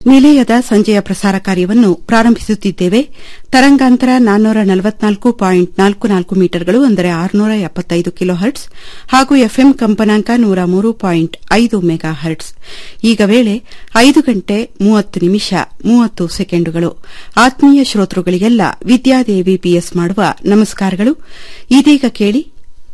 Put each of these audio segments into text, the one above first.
ನಿಲಯದ ಸಂಜೆಯ ಪ್ರಸಾರ ಕಾರ್ಯವನ್ನು ಪ್ರಾರಂಭಿಸುತ್ತಿದ್ದೇವೆ ತರಂಗಾಂತರ ನಾನ್ನೂರ ನಲವತ್ನಾಲ್ಕು ಪಾಯಿಂಟ್ ನಾಲ್ಕು ನಾಲ್ಕು ಮೀಟರ್ಗಳು ಅಂದರೆ ಆರುನೂರ ಎಪ್ಪತ್ತೈದು ಕಿಲೋ ಹರ್ಟ್ಸ್ ಹಾಗೂ ಎಫ್ಎಂ ಕಂಪನಾಂಕ ನೂರ ಮೂರು ಪಾಯಿಂಟ್ ಐದು ಮೆಗಾ ಹರ್ಟ್ಸ್ ಈಗ ವೇಳೆ ಐದು ಗಂಟೆ ಮೂವತ್ತು ನಿಮಿಷ ಮೂವತ್ತು ಸೆಕೆಂಡುಗಳು ಆತ್ಮೀಯ ಶ್ರೋತೃಗಳಿಗೆಲ್ಲ ವಿದ್ಯಾದೇವಿ ಪಿಎಸ್ ಮಾಡುವ ನಮಸ್ಕಾರಗಳು ಇದೀಗ ಕೇಳಿ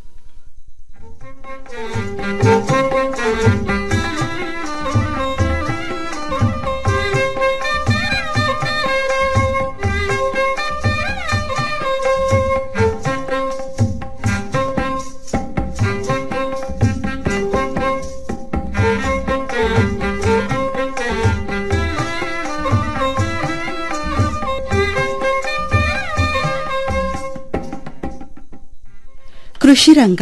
ಕೃಷಿ ರಂಗ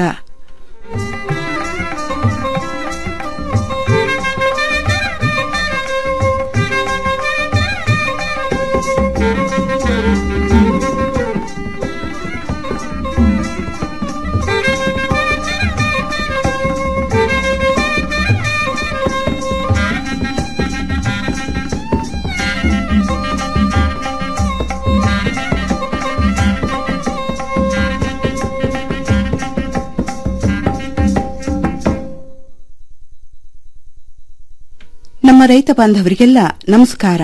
ನಮ್ಮ ರೈತ ಬಾಂಧವರಿಗೆಲ್ಲ ನಮಸ್ಕಾರ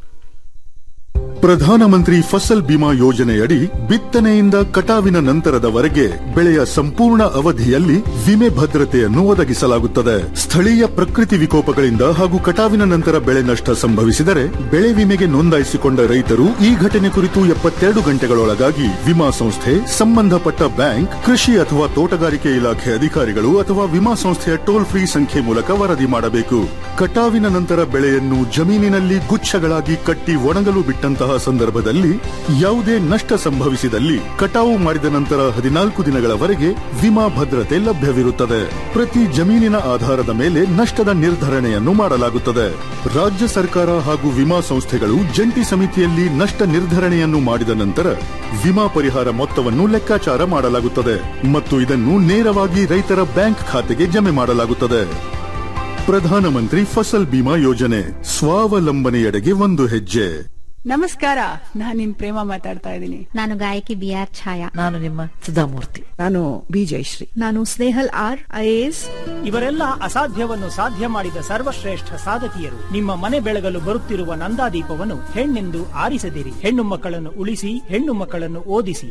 ಪ್ರಧಾನಮಂತ್ರಿ ಫಸಲ್ ಬಿಮಾ ಯೋಜನೆಯಡಿ ಬಿತ್ತನೆಯಿಂದ ಕಟಾವಿನ ನಂತರದವರೆಗೆ ಬೆಳೆಯ ಸಂಪೂರ್ಣ ಅವಧಿಯಲ್ಲಿ ವಿಮೆ ಭದ್ರತೆಯನ್ನು ಒದಗಿಸಲಾಗುತ್ತದೆ ಸ್ಥಳೀಯ ಪ್ರಕೃತಿ ವಿಕೋಪಗಳಿಂದ ಹಾಗೂ ಕಟಾವಿನ ನಂತರ ಬೆಳೆ ನಷ್ಟ ಸಂಭವಿಸಿದರೆ ಬೆಳೆ ವಿಮೆಗೆ ನೋಂದಾಯಿಸಿಕೊಂಡ ರೈತರು ಈ ಘಟನೆ ಕುರಿತು ಎಪ್ಪತ್ತೆರಡು ಗಂಟೆಗಳೊಳಗಾಗಿ ವಿಮಾ ಸಂಸ್ಥೆ ಸಂಬಂಧಪಟ್ಟ ಬ್ಯಾಂಕ್ ಕೃಷಿ ಅಥವಾ ತೋಟಗಾರಿಕೆ ಇಲಾಖೆ ಅಧಿಕಾರಿಗಳು ಅಥವಾ ವಿಮಾ ಸಂಸ್ಥೆಯ ಟೋಲ್ ಫ್ರೀ ಸಂಖ್ಯೆ ಮೂಲಕ ವರದಿ ಮಾಡಬೇಕು ಕಟಾವಿನ ನಂತರ ಬೆಳೆಯನ್ನು ಜಮೀನಿನಲ್ಲಿ ಗುಚ್ಛಗಳಾಗಿ ಕಟ್ಟಿ ಒಣಗಲು ಬಿಟ್ಟಂತಹ ಸಂದರ್ಭದಲ್ಲಿ ಯಾವುದೇ ನಷ್ಟ ಸಂಭವಿಸಿದಲ್ಲಿ ಕಟಾವು ಮಾಡಿದ ನಂತರ ಹದಿನಾಲ್ಕು ದಿನಗಳವರೆಗೆ ವಿಮಾ ಭದ್ರತೆ ಲಭ್ಯವಿರುತ್ತದೆ ಪ್ರತಿ ಜಮೀನಿನ ಆಧಾರದ ಮೇಲೆ ನಷ್ಟದ ನಿರ್ಧರಣೆಯನ್ನು ಮಾಡಲಾಗುತ್ತದೆ ರಾಜ್ಯ ಸರ್ಕಾರ ಹಾಗೂ ವಿಮಾ ಸಂಸ್ಥೆಗಳು ಜಂಟಿ ಸಮಿತಿಯಲ್ಲಿ ನಷ್ಟ ನಿರ್ಧರಣೆಯನ್ನು ಮಾಡಿದ ನಂತರ ವಿಮಾ ಪರಿಹಾರ ಮೊತ್ತವನ್ನು ಲೆಕ್ಕಾಚಾರ ಮಾಡಲಾಗುತ್ತದೆ ಮತ್ತು ಇದನ್ನು ನೇರವಾಗಿ ರೈತರ ಬ್ಯಾಂಕ್ ಖಾತೆಗೆ ಜಮೆ ಮಾಡಲಾಗುತ್ತದೆ ಪ್ರಧಾನಮಂತ್ರಿ ಫಸಲ್ ಬಿಮಾ ಯೋಜನೆ ಸ್ವಾವಲಂಬನೆಯೆಡೆಗೆ ಒಂದು ಹೆಜ್ಜೆ ನಮಸ್ಕಾರ ನಾನ್ ನಿಮ್ ಪ್ರೇಮ ಮಾತಾಡ್ತಾ ಇದ್ದೀನಿ ನಾನು ಗಾಯಕಿ ಬಿ ಆರ್ ಛಾಯಾ ನಾನು ನಿಮ್ಮ ಸುಧಾಮೂರ್ತಿ ನಾನು ಬಿ ಜಯಶ್ರೀ ನಾನು ಸ್ನೇಹಲ್ ಆರ್ ಐಎಎಸ್ ಇವರೆಲ್ಲ ಅಸಾಧ್ಯವನ್ನು ಸಾಧ್ಯ ಮಾಡಿದ ಸರ್ವಶ್ರೇಷ್ಠ ಸಾಧಕಿಯರು ನಿಮ್ಮ ಮನೆ ಬೆಳಗಲು ಬರುತ್ತಿರುವ ನಂದಾದೀಪವನ್ನು ಹೆಣ್ಣೆಂದು ಆರಿಸದಿರಿ ಹೆಣ್ಣು ಮಕ್ಕಳನ್ನು ಉಳಿಸಿ ಹೆಣ್ಣು ಮಕ್ಕಳನ್ನು ಓದಿಸಿ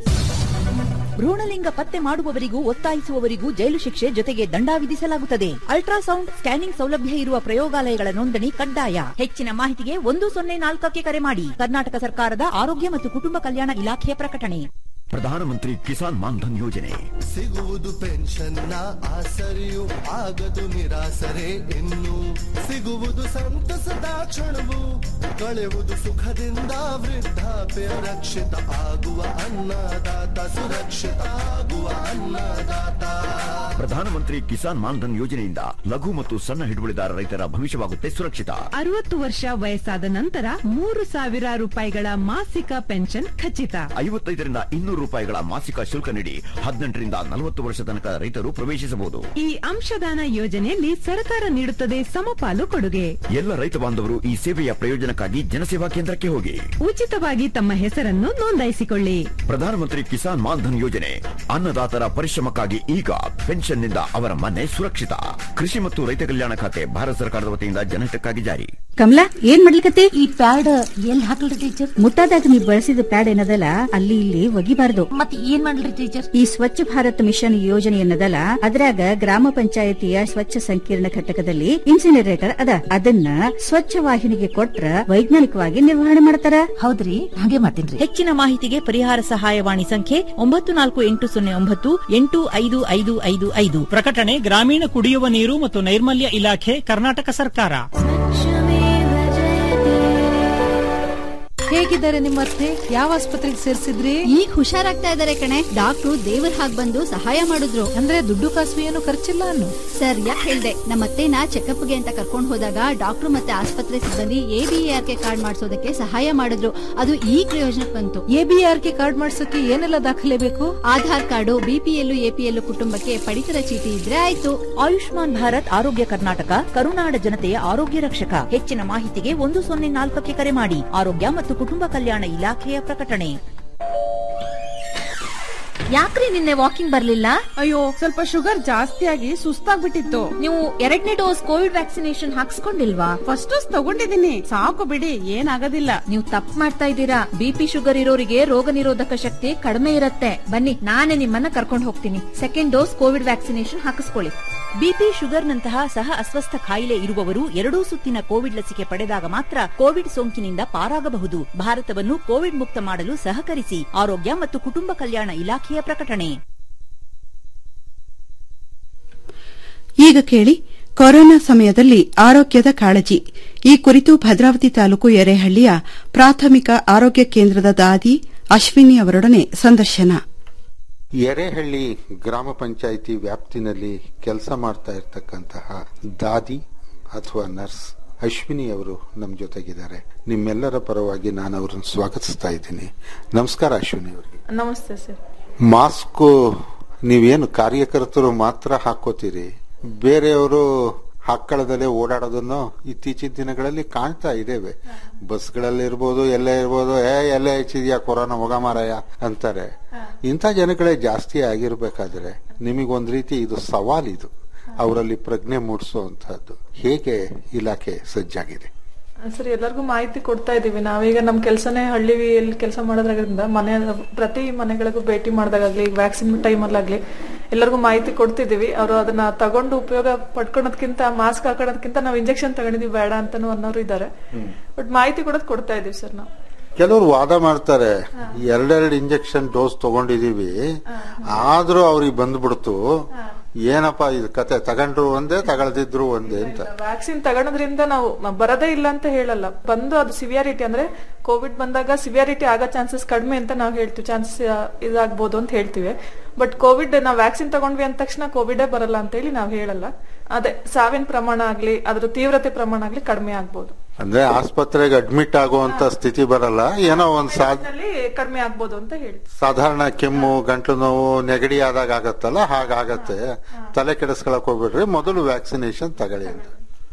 ಭ್ರೂಣಲಿಂಗ ಪತ್ತೆ ಮಾಡುವವರಿಗೂ ಒತ್ತಾಯಿಸುವವರಿಗೂ ಜೈಲು ಶಿಕ್ಷೆ ಜೊತೆಗೆ ದಂಡ ವಿಧಿಸಲಾಗುತ್ತದೆ ಅಲ್ಟ್ರಾಸೌಂಡ್ ಸ್ಕ್ಯಾನಿಂಗ್ ಸೌಲಭ್ಯ ಇರುವ ಪ್ರಯೋಗಾಲಯಗಳ ನೋಂದಣಿ ಕಡ್ಡಾಯ ಹೆಚ್ಚಿನ ಮಾಹಿತಿಗೆ ಒಂದು ಸೊನ್ನೆ ನಾಲ್ಕಕ್ಕೆ ಕರೆ ಮಾಡಿ ಕರ್ನಾಟಕ ಸರ್ಕಾರದ ಆರೋಗ್ಯ ಮತ್ತು ಕುಟುಂಬ ಕಲ್ಯಾಣ ಇಲಾಖೆಯ ಪ್ರಕಟಣೆ ಪ್ರಧಾನಮಂತ್ರಿ ಕಿಸಾನ್ ಮಾನ್ಧನ್ ಯೋಜನೆ ಸಿಗುವುದು ಪೆನ್ಷನ್ನ ಆಸರೆಯು ಆಗದು ನಿರಾಸರೆ ಇನ್ನು ಸಿಗುವುದು ಸಂತಸದ ಕ್ಷಣವು ಕಳೆಯುವುದು ಸುಖದಿಂದ ವೃದ್ಧಾಪ್ಯ ರಕ್ಷಿತ ಆಗುವ ಅನ್ನದಾತ ಸುರಕ್ಷಿತ ಆಗುವ ಅನ್ನದಾತ ಪ್ರಧಾನಮಂತ್ರಿ ಕಿಸಾನ್ ಮಾನ್ಧನ್ ಯೋಜನೆಯಿಂದ ಲಘು ಮತ್ತು ಸಣ್ಣ ಹಿಡುವಳಿದಾರ ರೈತರ ಭವಿಷ್ಯವಾಗುತ್ತೆ ಸುರಕ್ಷಿತ ಅರವತ್ತು ವರ್ಷ ವಯಸ್ಸಾದ ನಂತರ ಮೂರು ಸಾವಿರ ರೂಪಾಯಿಗಳ ಮಾಸಿಕ ಪೆನ್ಷನ್ ಖಚಿತ ಐವತ್ತೈದರಿಂದ ಇನ್ನೂರು ರೂಪಾಯಿಗಳ ಮಾಸಿಕ ಶುಲ್ಕ ನೀಡಿ ಹದಿನೆಂಟರಿಂದ ನಲವತ್ತು ವರ್ಷ ತನಕ ರೈತರು ಪ್ರವೇಶಿಸಬಹುದು ಈ ಅಂಶದಾನ ಯೋಜನೆಯಲ್ಲಿ ಸರ್ಕಾರ ನೀಡುತ್ತದೆ ಸಮಪಾಲು ಕೊಡುಗೆ ಎಲ್ಲ ರೈತ ಬಾಂಧವರು ಈ ಸೇವೆಯ ಪ್ರಯೋಜನಕ್ಕಾಗಿ ಜನಸೇವಾ ಕೇಂದ್ರಕ್ಕೆ ಹೋಗಿ ಉಚಿತವಾಗಿ ತಮ್ಮ ಹೆಸರನ್ನು ನೋಂದಾಯಿಸಿಕೊಳ್ಳಿ ಪ್ರಧಾನಮಂತ್ರಿ ಕಿಸಾನ್ ಮಾನ್ಧನ್ ಯೋಜನೆ ಅನ್ನದಾತರ ಪರಿಶ್ರಮಕ್ಕಾಗಿ ಈಗ ಪೆನ್ಷನ್ನಿಂದ ಅವರ ಮನೆ ಸುರಕ್ಷಿತ ಕೃಷಿ ಮತ್ತು ರೈತ ಕಲ್ಯಾಣ ಖಾತೆ ಭಾರತ ಸರ್ಕಾರದ ವತಿಯಿಂದ ಜನಹಿತಕ್ಕಾಗಿ ಜಾರಿ ಕಮಲಾ ಏನ್ ಮಾಡ್ಲಿಕತ್ತೆ ಈ ಪ್ಯಾಡ್ ಎಲ್ಲಿ ಹಾಕಲ್ರಿ ಟೀಚರ್ ಮುಟ್ಟಾದಾಗ ನೀವು ಬಳಸಿದ ಪ್ಯಾಡ್ ಏನದಲ್ಲ ಅಲ್ಲಿ ಇಲ್ಲಿ ಒಗಿಬಾರ್ದು ಮತ್ತೆ ಏನ್ ಮಾಡ್ಲಿ ಟೀಚರ್ ಈ ಸ್ವಚ್ಛ ಭಾರತ್ ಮಿಷನ್ ಯೋಜನೆ ಏನದಲ್ಲ ಅದ್ರಾಗ ಗ್ರಾಮ ಪಂಚಾಯತಿಯ ಸ್ವಚ್ಛ ಸಂಕೀರ್ಣ ಘಟಕದಲ್ಲಿ ಇನ್ಸಿನರೇಟರ್ ಅದ ಅದನ್ನ ಸ್ವಚ್ಛ ವಾಹಿನಿಗೆ ಕೊಟ್ರ ವೈಜ್ಞಾನಿಕವಾಗಿ ನಿರ್ವಹಣೆ ಮಾಡ್ತಾರ ಹೌದ್ರಿ ಹಾಗೆ ಮಾಡ್ತೀನ್ರಿ ಹೆಚ್ಚಿನ ಮಾಹಿತಿಗೆ ಪರಿಹಾರ ಸಹಾಯವಾಣಿ ಸಂಖ್ಯೆ ಒಂಬತ್ತು ನಾಲ್ಕು ಎಂಟು ಸೊನ್ನೆ ಒಂಬತ್ತು ಎಂಟು ಐದು ಐದು ಐದು ಐದು ಪ್ರಕಟಣೆ ಗ್ರಾಮೀಣ ಕುಡಿಯುವ ನೀರು ಮತ್ತು ನೈರ್ಮಲ್ಯ ಇಲಾಖೆ ಕರ್ನಾಟಕ ಸರ್ಕಾರ ಹೇಗಿದ್ದಾರೆ ನಿಮ್ಮ ಅತ್ತೆ ಯಾವ ಆಸ್ಪತ್ರೆಗೆ ಸೇರ್ಸಿದ್ರಿ ಈಗ ಹುಷಾರಾಗ್ತಾ ಇದಾರೆ ಕಣೆ ಡಾಕ್ಟ್ರು ದೇವ್ರ ಹಾಗ್ ಬಂದು ಸಹಾಯ ಮಾಡಿದ್ರು ಅಂದ್ರೆ ದುಡ್ಡು ಕಾಸು ಏನು ಖರ್ಚಿಲ್ಲ ಅನ್ನು ಸರ್ ಯಾಕೆ ಹೇಳ್ದೆ ನಮ್ಮತ್ತೆನ ಚೆಕಪ್ಗೆ ಅಂತ ಕರ್ಕೊಂಡ್ ಹೋದಾಗ ಡಾಕ್ಟ್ರು ಮತ್ತೆ ಆಸ್ಪತ್ರೆ ಸಿಬ್ಬಂದಿ ಎಬಿಆರ್ ಕೆ ಕಾರ್ಡ್ ಮಾಡಿಸೋದಕ್ಕೆ ಸಹಾಯ ಮಾಡಿದ್ರು ಅದು ಈ ಪ್ರಯೋಜನಕ್ಕೆ ಬಂತು ಎಬಿಆರ್ ಕೆ ಕಾರ್ಡ್ ಮಾಡ್ಸಕ್ಕೆ ಏನೆಲ್ಲ ದಾಖಲೆ ಬೇಕು ಆಧಾರ್ ಕಾರ್ಡು ಬಿಪಿಎಲ್ ಎಪಿಎಲ್ ಕುಟುಂಬಕ್ಕೆ ಪಡಿತರ ಚೀಟಿ ಇದ್ರೆ ಆಯ್ತು ಆಯುಷ್ಮಾನ್ ಭಾರತ್ ಆರೋಗ್ಯ ಕರ್ನಾಟಕ ಕರುನಾಡ ಜನತೆಯ ಆರೋಗ್ಯ ರಕ್ಷಕ ಹೆಚ್ಚಿನ ಮಾಹಿತಿಗೆ ಒಂದು ಸೊನ್ನೆ ನಾಲ್ಕಕ್ಕೆ ಕರೆ ಮಾಡಿ ಆರೋಗ್ಯ ಮತ್ತು ಕುಟುಂಬ ಕಲ್ಯಾಣ ಇಲಾಖೆಯ ಪ್ರಕಟಣೆ ಯಾಕ್ರಿ ನಿನ್ನೆ ವಾಕಿಂಗ್ ಬರ್ಲಿಲ್ಲ ಅಯ್ಯೋ ಸ್ವಲ್ಪ ಶುಗರ್ ಜಾಸ್ತಿ ಆಗಿ ಸುಸ್ತಾಗ್ಬಿಟ್ಟಿತ್ತು ನೀವು ಎರಡನೇ ಡೋಸ್ ಕೋವಿಡ್ ವ್ಯಾಕ್ಸಿನೇಷನ್ ಹಾಕ್ಸ್ಕೊಂಡಿಲ್ವಾ ಫಸ್ಟ್ ಡೋಸ್ ತಗೊಂಡಿದ್ದೀನಿ ಸಾಕು ಬಿಡಿ ಏನಾಗೋದಿಲ್ಲ ನೀವು ತಪ್ಪು ಮಾಡ್ತಾ ಇದ್ದೀರಾ ಬಿಪಿ ಶುಗರ್ ಇರೋರಿಗೆ ರೋಗ ನಿರೋಧಕ ಶಕ್ತಿ ಕಡಿಮೆ ಇರುತ್ತೆ ಬನ್ನಿ ನಾನೇ ನಿಮ್ಮನ್ನ ಕರ್ಕೊಂಡು ಹೋಗ್ತೀನಿ ಸೆಕೆಂಡ್ ಡೋಸ್ ಕೋವಿಡ್ ವ್ಯಾಕ್ಸಿನೇಷನ್ ಹಾಕಿಸ್ಕೊಳ್ಳಿ ಬಿಪಿ ಶುಗರ್ನಂತಹ ಸಹ ಅಸ್ವಸ್ಥ ಕಾಯಿಲೆ ಇರುವವರು ಎರಡೂ ಸುತ್ತಿನ ಕೋವಿಡ್ ಲಸಿಕೆ ಪಡೆದಾಗ ಮಾತ್ರ ಕೋವಿಡ್ ಸೋಂಕಿನಿಂದ ಪಾರಾಗಬಹುದು ಭಾರತವನ್ನು ಕೋವಿಡ್ ಮುಕ್ತ ಮಾಡಲು ಸಹಕರಿಸಿ ಆರೋಗ್ಯ ಮತ್ತು ಕುಟುಂಬ ಕಲ್ಯಾಣ ಇಲಾಖೆಯ ಪ್ರಕಟಣೆ ಈಗ ಕೇಳಿ ಕೊರೋನಾ ಸಮಯದಲ್ಲಿ ಆರೋಗ್ಯದ ಕಾಳಜಿ ಈ ಕುರಿತು ಭದ್ರಾವತಿ ತಾಲೂಕು ಎರೆಹಳ್ಳಿಯ ಪ್ರಾಥಮಿಕ ಆರೋಗ್ಯ ಕೇಂದ್ರದ ದಾದಿ ಅಶ್ವಿನಿ ಅವರೊಡನೆ ಸಂದರ್ಶನ ಎರೆಹಳ್ಳಿ ಗ್ರಾಮ ಪಂಚಾಯಿತಿ ವ್ಯಾಪ್ತಿನಲ್ಲಿ ಕೆಲಸ ಮಾಡ್ತಾ ಇರ್ತಕ್ಕಂತಹ ದಾದಿ ಅಥವಾ ನರ್ಸ್ ಅಶ್ವಿನಿ ಅವರು ನಮ್ಮ ಜೊತೆಗಿದ್ದಾರೆ ನಿಮ್ಮೆಲ್ಲರ ಪರವಾಗಿ ನಾನು ಅವರನ್ನು ಸ್ವಾಗತಿಸ್ತಾ ಇದ್ದೀನಿ ನಮಸ್ಕಾರ ಅಶ್ವಿನಿ ಅವರಿಗೆ ನಮಸ್ತೆ ಸರ್ ಮಾಸ್ಕ್ ನೀವೇನು ಕಾರ್ಯಕರ್ತರು ಮಾತ್ರ ಹಾಕೋತೀರಿ ಬೇರೆಯವರು ಹಾಕ್ಕಳದಲ್ಲೇ ಓಡಾಡೋದನ್ನು ಇತ್ತೀಚಿನ ದಿನಗಳಲ್ಲಿ ಕಾಣ್ತಾ ಇದ್ದೇವೆ ಬಸ್ಗಳಲ್ಲಿ ಇರ್ಬೋದು ಎಲ್ಲೇ ಇರ್ಬೋದು ಏ ಎಲ್ಲೇ ಹೆಚ್ಚಿದ್ಯಾ ಕೊರೋನಾ ಹೋಗ ಮಾರಾಯ ಅಂತಾರೆ ಇಂಥ ಜನಗಳೇ ಜಾಸ್ತಿ ಆಗಿರ್ಬೇಕಾದ್ರೆ ನಿಮಗೊಂದ್ ರೀತಿ ಇದು ಸವಾಲಿದು ಅವರಲ್ಲಿ ಪ್ರಜ್ಞೆ ಮೂಡಿಸುವಂತಹದ್ದು ಹೇಗೆ ಇಲಾಖೆ ಸಜ್ಜಾಗಿದೆ ಸರ್ ಎಲ್ಲರಿಗೂ ಮಾಹಿತಿ ಕೊಡ್ತಾ ಇದೀವಿ ನಾವೀಗ ನಮ್ಮ ಕೆಲಸನೇ ಹಳ್ಳಿಯಲ್ಲಿ ಕೆಲಸ ಮಾಡೋದ್ರಿಂದ ಮನೆ ಪ್ರತಿ ಮನೆಗಳಿಗೂ ಭೇಟಿ ಮಾಡಿದಾಗಲಿ ವ್ಯಾಕ್ಸಿನ್ ಟೈಮಲ್ಲಾಗ್ಲಿ ಎಲ್ಲರಿಗೂ ಮಾಹಿತಿ ಕೊಡ್ತಿದೀವಿ ಅವರು ಅದನ್ನ ತಗೊಂಡು ಉಪಯೋಗ ಪಡ್ಕೊಳೋದಕ್ಕಿಂತ ಮಾಸ್ಕ್ ಹಾಕೋಣದ್ಕಿಂತ ನಾವು ಇಂಜೆಕ್ಷನ್ ತಗೊಂಡಿದೀವಿ ಬೇಡ ಅಂತಾನು ಅನ್ನೋರು ಇದ್ದಾರೆ ಬಟ್ ಮಾಹಿತಿ ಕೊಡೋದು ಕೊಡ್ತಾ ಇದೀವಿ ಸರ್ ನಾವು ಕೆಲವರು ವಾದ ಮಾಡ್ತಾರೆ ಎರಡೆರಡು ಇಂಜೆಕ್ಷನ್ ಡೋಸ್ ತಗೊಂಡಿದೀವಿ ಆದ್ರೂ ಅವ್ರಿಗೆ ಬಂದ್ಬಿಡ್ತು ಏನಪ್ಪಾ ಇದು ಕತೆ ತಗೊಂಡ್ರು ಒಂದೇ ತಗೊಳ್ದಿದ್ರು ಒಂದೇ ಅಂತ ವ್ಯಾಕ್ಸಿನ್ ತಗೊಳೋದ್ರಿಂದ ನಾವು ಬರದೇ ಇಲ್ಲ ಅಂತ ಹೇಳಲ್ಲ ಬಂದು ಅದು ಸಿವಿಯಾರಿಟಿ ಅಂದ್ರೆ ಕೋವಿಡ್ ಬಂದಾಗ ಸಿವಿಯಾರಿಟಿ ಆಗೋ ಚಾನ್ಸಸ್ ಕಡಿಮೆ ಅಂತ ನಾವು ಹೇಳ್ತೀವಿ ಚಾನ್ಸಸ್ ಇದಾಗ್ಬೋದು ಅಂತ ಹೇಳ್ತೀವಿ ಬಟ್ ಕೋವಿಡ್ ನಾವು ವ್ಯಾಕ್ಸಿನ್ ತಗೊಂಡ್ವಿ ಅಂದ ತಕ್ಷಣ ಕೋವಿಡೇ ಬರಲ್ಲ ಅಂತ ಹೇಳಿ ನಾವು ಹೇಳಲ್ಲ ಅದೇ ಸಾವಿನ ಪ್ರಮಾಣ ಆಗ್ಲಿ ಅದ್ರ ತೀವ್ರತೆ ಪ್ರಮಾಣ ಆಗ್ಲಿ ಕಡಿಮೆ ಆಗ್ಬೋದು ಅಂದ್ರೆ ಆಸ್ಪತ್ರೆಗೆ ಅಡ್ಮಿಟ್ ಆಗುವಂತ ಸ್ಥಿತಿ ಬರಲ್ಲ ಏನೋ ಒಂದ್ ಸಾ ಅಲ್ಲಿ ಕಡಿಮೆ ಆಗ್ಬೋದು ಅಂತ ಹೇಳಿ ಸಾಧಾರಣ ಕೆಮ್ಮು ಗಂಟಲು ನೋವು ನೆಗಡಿ ಆದಾಗ ಆಗತ್ತಲ್ಲ ಹಾಗಾಗತ್ತೆ ತಲೆ ಕೆಡಿಸ್ಕೊಳಕ್ ಹೋಗ್ಬೇಡ್ರಿ ಮೊದಲು ವ್ಯಾಕ್ಸಿನೇಷನ್ ತಗೊಳ್ಳಿ ಅಂತ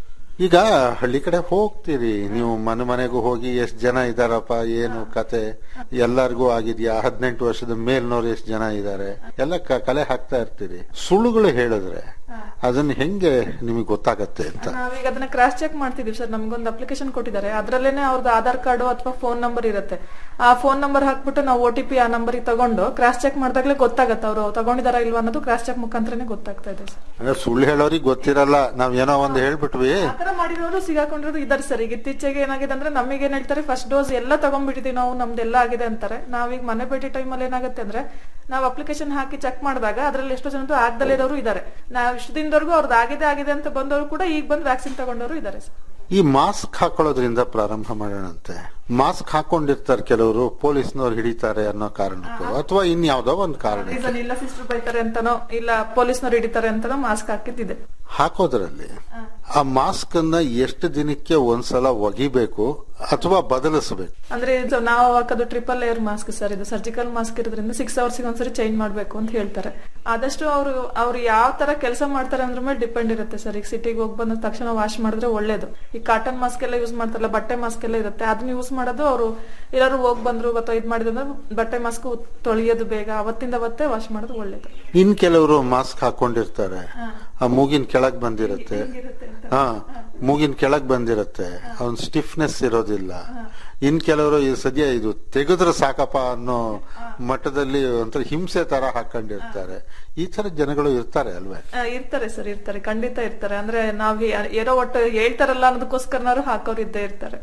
ಈಗ ಹಳ್ಳಿ ಕಡೆ ಹೋಗ್ತೀರಿ ನೀವು ಮನೆ ಮನೆಗೂ ಹೋಗಿ ಎಷ್ಟ್ ಜನ ಇದಾರಪ್ಪ ಏನು ಕತೆ ಎಲ್ಲರಿಗೂ ಆಗಿದ್ಯಾ ಹದಿನೆಂಟು ವರ್ಷದ ಮೇಲ್ನವ್ರು ಎಷ್ಟ್ ಜನ ಇದ್ದಾರೆ ಎಲ್ಲ ಕ- ಕಲೆ ಹಾಕ್ತಾ ಇರ್ತೀರಿ ಸುಳ್ಳುಗಳು ಹೇಳಿದ್ರೆ ಅದನ್ನ ಹೆಂಗೆ ನಿಮಗೆ ಗೊತ್ತಾಗತ್ತೆ ಅಂತ ನಾವೀಗ ಅದನ್ನ ಕ್ರಾಸ್ ಚೆಕ್ ಮಾಡ್ತಿದೀವಿ ಸರ್ ನಮ್ಗೊಂದು ಅಪ್ಲಿಕೇಶನ್ ಕೊಟ್ಟಿದ್ದಾರೆ ಅದ್ರಲ್ಲೇನೆ ಅವ್ರದ್ದು ಆಧಾರ್ ಕಾರ್ಡು ಅಥವಾ ಫೋನ್ ನಂಬರ್ ಇರುತ್ತೆ ಆ ಫೋನ್ ನಂಬರ್ ಹಾಕ್ಬಿಟ್ಟು ನಾವು ಒ ಟಿ ಪಿ ಆ ನಂಬರ್ ತಗೊಂಡು ಕ್ರಾಸ್ ಚೆಕ್ ಮಾಡಿದಾಗಲೇ ಗೊತ್ತಾಗತ್ತೆ ಅವರು ತಗೊಂಡಿದಾರ ಇಲ್ವಾ ಅನ್ನೋದು ಕ್ರಾಸ್ ಚೆಕ್ ಮುಖಾಂತರನೇ ಗೊತ್ತಾಗ್ತಾ ಇದೆ ಸರ್ ಅಂದ್ರೆ ಸುಳ್ಳು ಹೇಳೋರಿಗೆ ಗೊತ್ತಿರಲ್ಲ ನಾವ್ ಏನೋ ಒಂದ್ ಹೇಳ್ಬಿಟ್ವಿ ಆತರ ಮಾಡಿರೋರು ಸಿಗಾಕೊಂಡಿರೋರು ಇದಾರೆ ಸರ್ ಈಗ ಇತ್ತೀಚೆಗೆ ಏನಾಗಿದೆ ಅಂದ್ರೆ ನಮಗೆ ಏನ್ ಹೇಳ್ತಾರೆ ಫಸ್ಟ್ ಡೋಸ್ ಎಲ್ಲ ತಗೊಂಡ್ಬಿಟ್ಟಿದೀವಿ ನಾವು ನಮ್ದೆಲ್ಲ ಆಗಿದೆ ಅಂತಾರೆ ನಾವೀಗ ಮನೆ ಭೇಟಿ ಟೈಮಲ್ಲಿ ಏನಾಗುತ್ತೆ ಅಂದ್ರೆ ನಾವು ಅಪ್ಲಿಕೇಶನ್ ಹಾಕಿ ಚೆಕ್ ಮಾಡಿದಾಗ ಅದ್ರಲ್ಲಿ ಎಷ್ಟೋ ಜನರು ಆಗ್ದಲೇ ಇರೋರು ಇದಾರೆ ನಾವು ಇಷ್ಟು ದಿನದವರೆಗೂ ಅವ್ರದ್ದು ಆಗಿದೆ ಆಗಿದೆ ಅಂತ ಬಂದವರು ಕೂಡ ಈಗ ಬಂದು ವ್ಯಾಕ್ಸಿನ್ ತಗೊಂಡವರು ಇದಾರೆ ಸರ್ ಈ ಮಾಸ್ಕ್ ಹಾಕೊಳ್ಳೋದ್ರಿಂದ ಪ್ರಾರಂಭ ಮಾಡೋಣಂತೆ ಮಾಸ್ಕ್ ಹಾಕೊಂಡಿರ್ತಾರೆ ಕೆಲವರು ಪೊಲೀಸ್ನವ್ರು ಹಿಡಿತಾರೆ ಅನ್ನೋ ಕಾರಣಕ್ಕೂ ಅಥವಾ ಇನ್ಯಾವುದೋ ಒಂದು ಕಾರಣ ರೀಸನ್ ಇಲ್ಲ ಸಿಸ್ಟರ್ ಬೈತಾರೆ ಅಂತಾನೋ ಇಲ್ಲ ಪೊಲೀಸ್ನವ್ರು ಹಿಡಿತಾರೆ ಅಂತಾನೋ ಮಾಸ್ಕ್ ಹಾಕಿದ್ದಿದೆ ಹಾಕೋದ್ರಲ್ಲಿ ಆ ಮಾಸ್ಕ್ ಅನ್ನ ಎಷ್ಟು ದಿನಕ್ಕೆ ಒಂದ್ಸಲ ಒಗಿಬೇಕು ಅಥವಾ ಬದಲಿಸಬೇಕು ಅಂದ್ರೆ ಇದು ನಾವು ಹಾಕೋದು ಟ್ರಿಪಲ್ ಏರ್ ಮಾಸ್ಕ್ ಸರ್ ಇದು ಸರ್ಜಿಕಲ್ ಮಾಸ್ಕ್ ಇರೋದ್ರಿಂದ ಸಿಕ್ಸ್ ಅವರ್ಸ್ ಒಂದ್ಸರಿ ಚೇಂಜ್ ಮಾಡ್ಬೇಕು ಅಂತ ಹೇಳ್ತಾರೆ ಆದಷ್ಟು ಅವರು ಅವ್ರು ಯಾವ ತರ ಕೆಲಸ ಮಾಡ್ತಾರೆ ಅದ್ರ ಮೇಲೆ ಡಿಪೆಂಡ್ ಇರುತ್ತೆ ಸರ್ ಈಗ ಸಿಟಿಗೆ ಹೋಗಿ ಬಂದ ತಕ್ಷಣ ವಾಶ್ ಮಾಡಿದ್ರೆ ಒಳ್ಳೇದು ಈ ಕಾಟನ್ ಮಾಸ್ಕ್ ಎಲ್ಲ ಯೂಸ್ ಮಾಡ್ತಾರಲ್ಲ ಬಟ್ಟೆ ಮಾಸ್ಕ್ ಎಲ್ಲ ಇರುತ್ತೆ ಅದನ್ನ ಯೂಸ್ ಮಾಡೋದು ಅವರು ಎಲ್ಲರೂ ಹೋಗಿ ಬಂದ್ರು ಅಥವಾ ಇದ್ ಮಾಡಿದ್ರೆ ಬಟ್ಟೆ ಮಾಸ್ಕ್ ತೊಳೆಯೋದು ಬೇಗ ಅವತ್ತಿಂದ ಅವತ್ತೇ ವಾಶ್ ಮಾಡೋದು ಒಳ್ಳೇದು ಇನ್ ಕೆಲವರು ಮಾಸ್ಕ್ ಹಾಕೊಂಡಿರ್ತಾರೆ ಆ ಮೂಗಿನ ಕೆಳಗ್ ಬಂದಿರುತ್ತೆ ಹಾ ಮೂಗಿನ ಕೆಳಗ್ ಬಂದಿರುತ್ತೆ ಅವನ್ ಸ್ಟಿಫ್ನೆಸ್ ಇರೋದಿಲ್ಲ ಇನ್ ಕೆಲವರು ಈ ಸದ್ಯ ಇದು ತೆಗೆದ್ರೆ ಸಾಕಪ್ಪ ಅನ್ನೋ ಮಟ್ಟದಲ್ಲಿ ಒಂಥರ ಹಿಂಸೆ ತರ ಹಾಕೊಂಡಿರ್ತಾರೆ ಈ ತರ ಜನಗಳು ಇರ್ತಾರೆ ಅಲ್ವೇ ಆ, ಇರ್ತಾರೆ ಸರ್ ಇರ್ತಾರೆ ಖಂಡಿತ ಇರ್ತಾರೆ ಅಂದ್ರೆ ನಾವ್ ಏ- ಏನೋ ಒಟ್ಟು ಹೇಳ್ತಾರಲ್ಲ ಅನ್ನೋದಕ್ಕೋಸ್ಕರನಾರು ಹಾಕೋರು ಇದ್ದೇ ಇರ್ತಾರೆ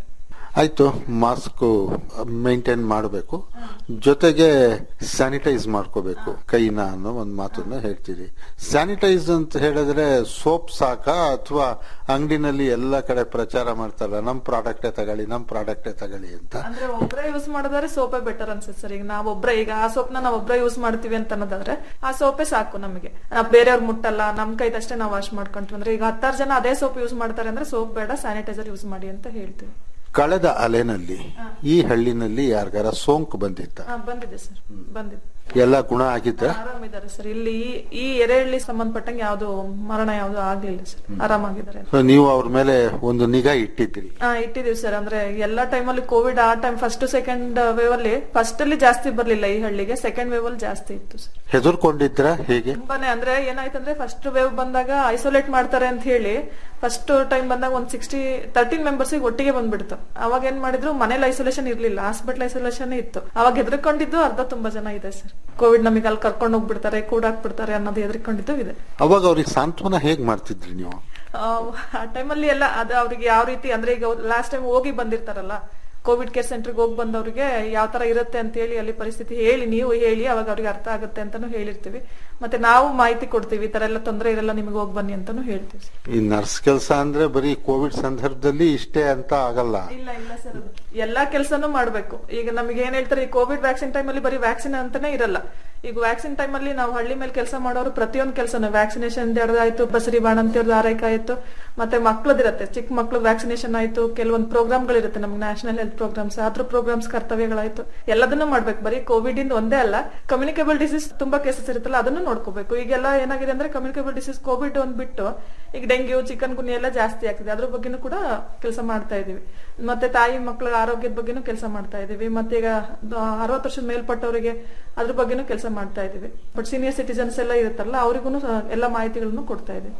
ಆಯ್ತು ಮಾಸ್ಕ್ ಮೇಂಟೈನ್ ಮಾಡಬೇಕು ಜೊತೆಗೆ ಸ್ಯಾನಿಟೈಸ್ ಮಾಡ್ಕೋಬೇಕು ಕೈನ ಅನ್ನೋ ಒಂದು ಮಾತನ್ನ ಹೇಳ್ತೀರಿ ಸ್ಯಾನಿಟೈಸ್ ಅಂತ ಹೇಳಿದ್ರೆ ಸೋಪ್ ಸಾಕಾ ಅಥವಾ ಅಂಗಡಿನಲ್ಲಿ ಎಲ್ಲ ಕಡೆ ಪ್ರಚಾರ ಮಾಡ್ತಾರಲ್ಲ ನಮ್ ಪ್ರಾಡಕ್ಟೇ ತಗೊಳ್ಳಿ ನಮ್ ಪ್ರಾಡಕ್ಟೇ ತಗೊಳ್ಳಿ ಅಂತ ಅಂದ್ರೆ ಒಬ್ರೇ ಯೂಸ್ ಮಾಡೋದಾದ್ರೆ ಸೋಪೇ ಬೆಟರ್ ಅನ್ಸುತ್ತೆ ಸರ್ ಈಗ ನಾವ್ ಒಬ್ರೇ ಈಗ ಆ ಸೋಪ್ನ ನಾವ್ ಒಬ್ರೇ ಯೂಸ್ ಮಾಡ್ತೀವಿ ಅಂತ ಅನ್ನೋದಾದ್ರೆ ಆ ಸೋಪೇ ಸಾಕು ನಮಗೆ ನಾವ್ ಬೇರೆಯವ್ರ ಮುಟ್ಟಲ್ಲ ನಮ್ ಕೈದಷ್ಟೇ ನಾವು ವಾಶ್ ಮಾಡ್ಕೊಂತೀವಿ ಅಂದ್ರೆ ಈಗ ಹತ್ತಾರು ಜನ ಅದೇ ಸೋಪ್ ಯೂಸ್ ಮಾಡ್ತಾರೆ ಅಂದ್ರೆ ಸೋಪ್ ಬೇಡ ಸ್ಯಾನಿಟೈಸರ್ ಯೂಸ್ ಮಾಡಿ ಅಂತ ಹೇಳ್ತೀವಿ ಕಳೆದ ಅಲೆನಲ್ಲಿ ಈ ಹಳ್ಳಿನಲ್ಲಿ ಯಾರಿಗಾರ ಸೋಂಕು ಬಂದಿತ್ತ ಹಾ ಬಂದಿದೆ ಸರ್ ಬಂದಿದೆ ಎಲ್ಲ ಗುಣ ಆಗಿದ್ದ ಆರಾಮಿದ್ದಾರೆ ಸರ್ ಇಲ್ಲಿ ಈ- ಈ ಎರೆಹಳ್ಳಿ ಸಂಬಂಧಪಟ್ಟಂಗೆ ಯಾವ್ದು ಮರಣ ಯಾವ್ದು ಆಗ್ಲಿಲ್ಲ ಸರ್ ಆರಾಮಾಗಿದ್ದಾರೆ So ನೀವು ಅವ್ರ ಮೇಲೆ ಒಂದು ನಿಗಾ ಇಟ್ಟಿದ್ರಿ ಹಾ ಇಟ್ಟಿದೀವಿ ಸರ್ ಅಂದ್ರೆ ಎಲ್ಲಾ ಟೈಮಲ್ಲಿ ಕೋವಿಡ್ ಆ ಟೈಮ್ ಫಸ್ಟ್ ಸೆಕೆಂಡ್ ವೇವ್ ಅಲ್ಲಿ ಫಸ್ಟ್ ಅಲ್ಲಿ ಜಾಸ್ತಿ ಬರ್ಲಿಲ್ಲ ಈ ಹಳ್ಳಿಗೆ ಸೆಕೆಂಡ್ ವೇವ್ ಅಲ್ಲಿ ಜಾಸ್ತಿ ಇತ್ತು ಸರ್ ಹೆದರ್ಕೊಂಡಿದ್ರ ಹೇಗೆ ತುಂಬಾನೇ ಅಂದ್ರೆ ಏನಾಯ್ತಂದ್ರೆ ಫಸ್ಟ್ ವೇವ್ ಬಂದಾಗ ಐಸೋಲೇಟ್ ಮಾಡ್ತಾರೆ ಅಂತ ಹೇಳಿ ಫಸ್ಟ್ ಟೈಮ್ ಬಂದಾಗ ಒಂದ್ ಸಿಕ್ಸ್ಟಿ ತರ್ಟೀನ್ ಮೆಂಬರ್ಸ್ ಒಟ್ಟಿಗೆ ಬಂದ್ಬಿಡ್ತು ಅವಾಗ ಏನ್ ಮಾಡಿದ್ರು ಮನೇಲಿ ಐಸೋಲೇಷನ್ ಇರ್ಲಿಲ್ಲ ಹಾಸ್ಪಿಟಲ್ ಐಸೋಲೇಷನ್ ಇತ್ತು ಅವಾಗ ಹೆದರ್ಕೊಂಡಿದ್ದು ಅರ್ಧ ತುಂಬಾ ಜನ ಇದೆ ಸರ್ ಕೋವಿಡ್ ನಮಗೆ ಅಲ್ಲಿ ಕರ್ಕೊಂಡು ಹೋಗ್ಬಿಡ್ತಾರೆ ಕೂಡಾಕ್ಬಿಡ್ತಾರೆ ಅನ್ನೋದು ಹೆದರ್ಕೊಂಡಿದ್ದು ಇದೆ ಅವಾಗ ಅವ್ರಿಗೆ ಸಾಂತ್ವನ ಹೇಗ್ ಮಾಡ್ತಿದ್ರಿ ನೀವು ಆ, ಆ ಟೈಮಲ್ಲಿ ಎಲ್ಲ ಅದು ಅವ್ರಿಗೆ ಯಾವ ರೀತಿ ಅಂದ್ರೆ ಈಗ ಲಾಸ್ಟ್ ಟೈಮ್ ಹೋಗಿ ಬಂದಿರ್ತಾರಲ್ಲ ಕೋವಿಡ್ ಕೇರ್ ಸೆಂಟರ್ಗೆ ಹೋಗಿ ಬಂದವ್ರಿಗೆ ಯಾವ ತರ ಇರುತ್ತೆ ಅಂತ ಹೇಳಿ ಅಲ್ಲಿ ಪರಿಸ್ಥಿತಿ ಹೇಳಿ ನೀವು ಹೇಳಿ ಅವಾಗ ಅವ್ರಿಗೆ ಅರ್ಥ ಆಗುತ್ತೆ ಅಂತಾನು ಹೇಳಿರ್ತೀವಿ ಮತ್ತೆ ನಾವು ಮಾಹಿತಿ ಕೊಡ್ತೀವಿ ಈ ತರ ಎಲ್ಲ ತೊಂದರೆ ಇರಲ್ಲ ನಿಮಗೆ ಹೋಗಿ ಬನ್ನಿ ಅಂತಾನು ಹೇಳ್ತೀವಿ ಈ ನರ್ಸ್ ಕೆಲಸ ಅಂದ್ರೆ ಬರೀ ಕೋವಿಡ್ ಸಂದರ್ಭದಲ್ಲಿ ಇಷ್ಟೇ ಅಂತ ಆಗಲ್ಲ ಇಲ್ಲ ಇಲ್ಲ ಸರ್ ಎಲ್ಲಾ ಕೆಲಸನೂ ಮಾಡ್ಬೇಕು ಈಗ ನಮಗೆ ಏನ್ ಹೇಳ್ತಾರೆ ಈ ಕೋವಿಡ್ ವ್ಯಾಕ್ಸಿನ್ ಟೈಮ್ ಅಲ್ಲಿ ಬರೀ ವ್ಯಾಕ್ಸಿನ್ ಅಂತಾನೆ ಇರಲ್ಲ ಈಗ ವ್ಯಾಕ್ಸಿನ್ ಟೈಮ್ ಅಲ್ಲಿ ನಾವು ಹಳ್ಳಿ ಮೇಲೆ ಕೆಲಸ ಮಾಡೋರು ಪ್ರತಿಯೊಂದು ಕೆಲಸನೂ ವ್ಯಾಕ್ಸಿನೇಷನ್ ಆಯ್ತು ಬಸರಿ ಬಾಣಂತಿಯವ್ರದ್ದು ಆರೈಕೆ ಆಯ್ತು ಮತ್ತೆ ಮಕ್ಳದಿರತ್ತೆ ಚಿಕ್ಕ ಮಕ್ಳು ವ್ಯಾಕ್ಸಿನೇಷನ್ ಆಯ್ತು ಕೆಲವೊಂದು ಪ್ರೋಗ್ರಾಮ್ಗಳಿರುತ್ತೆ ನಮ್ಗೆ ನ್ಯಾಷನಲ್ ಹೆಲ್ತ್ ಪ್ರೋಗ್ರಾಮ್ಸ್ ಅದ್ರ ಪ್ರೋಗ್ರಾಮ್ಸ್ ಕರ್ತವ್ಯಗಳಾಯ್ತು ಎಲ್ಲದನ್ನೂ ಮಾಡ್ಬೇಕು ಬರೀ ಕೋವಿಡ್ ಇಂದ ಒಂದೇ ಅಲ್ಲ ಕಮ್ಯುನಿಕೇಬಲ್ ಡಿಸೀಸ್ ತುಂಬಾ ಕೇಸಸ್ ಇರುತ್ತಲ್ಲ ಅದನ್ನು ನೋಡ್ಕೋಬೇಕು ಈಗೆಲ್ಲ ಏನಾಗಿದೆ ಅಂದ್ರೆ ಕಮ್ಯುನಿಕೇಬಲ್ ಡಿಸೀಸ್ ಕೋವಿಡ್ ಒಂದ್ ಬಿಟ್ಟು ಈಗ ಡೆಂಗ್ಯೂ ಚಿಕನ್ ಗುನಿ ಎಲ್ಲ ಜಾಸ್ತಿ ಆಗ್ತಿದೆ ಅದ್ರ ಬಗ್ಗೆನೂ ಕೂಡ ಕೆಲಸ ಮಾಡ್ತಾ ಇದೀವಿ ಮತ್ತೆ ತಾಯಿ ಮಕ್ಕಳ ಆರೋಗ್ಯದ ಬಗ್ಗೆನೂ ಕೆಲಸ ಮಾಡ್ತಾ ಇದೀವಿ ಮತ್ತೆ ಈಗ ಅರವತ್ತು ವರ್ಷದ ಮೇಲ್ಪಟ್ಟವರಿಗೆ ಅದ್ರ ಬಗ್ಗೆನೂ ಕೆಲಸ ಮಾಡ್ತಾ ಇದೀವಿ ಬಟ್ ಸೀನಿಯರ್ ಸಿಟಿಸನ್ಸ್ ಎಲ್ಲ ಇರುತ್ತಲ್ಲ ಅವರಿಗೂ ಎಲ್ಲ ಮಾಹಿತಿಗಳನ್ನು ಕೊಡ್ತಾ ಇದೀವಿ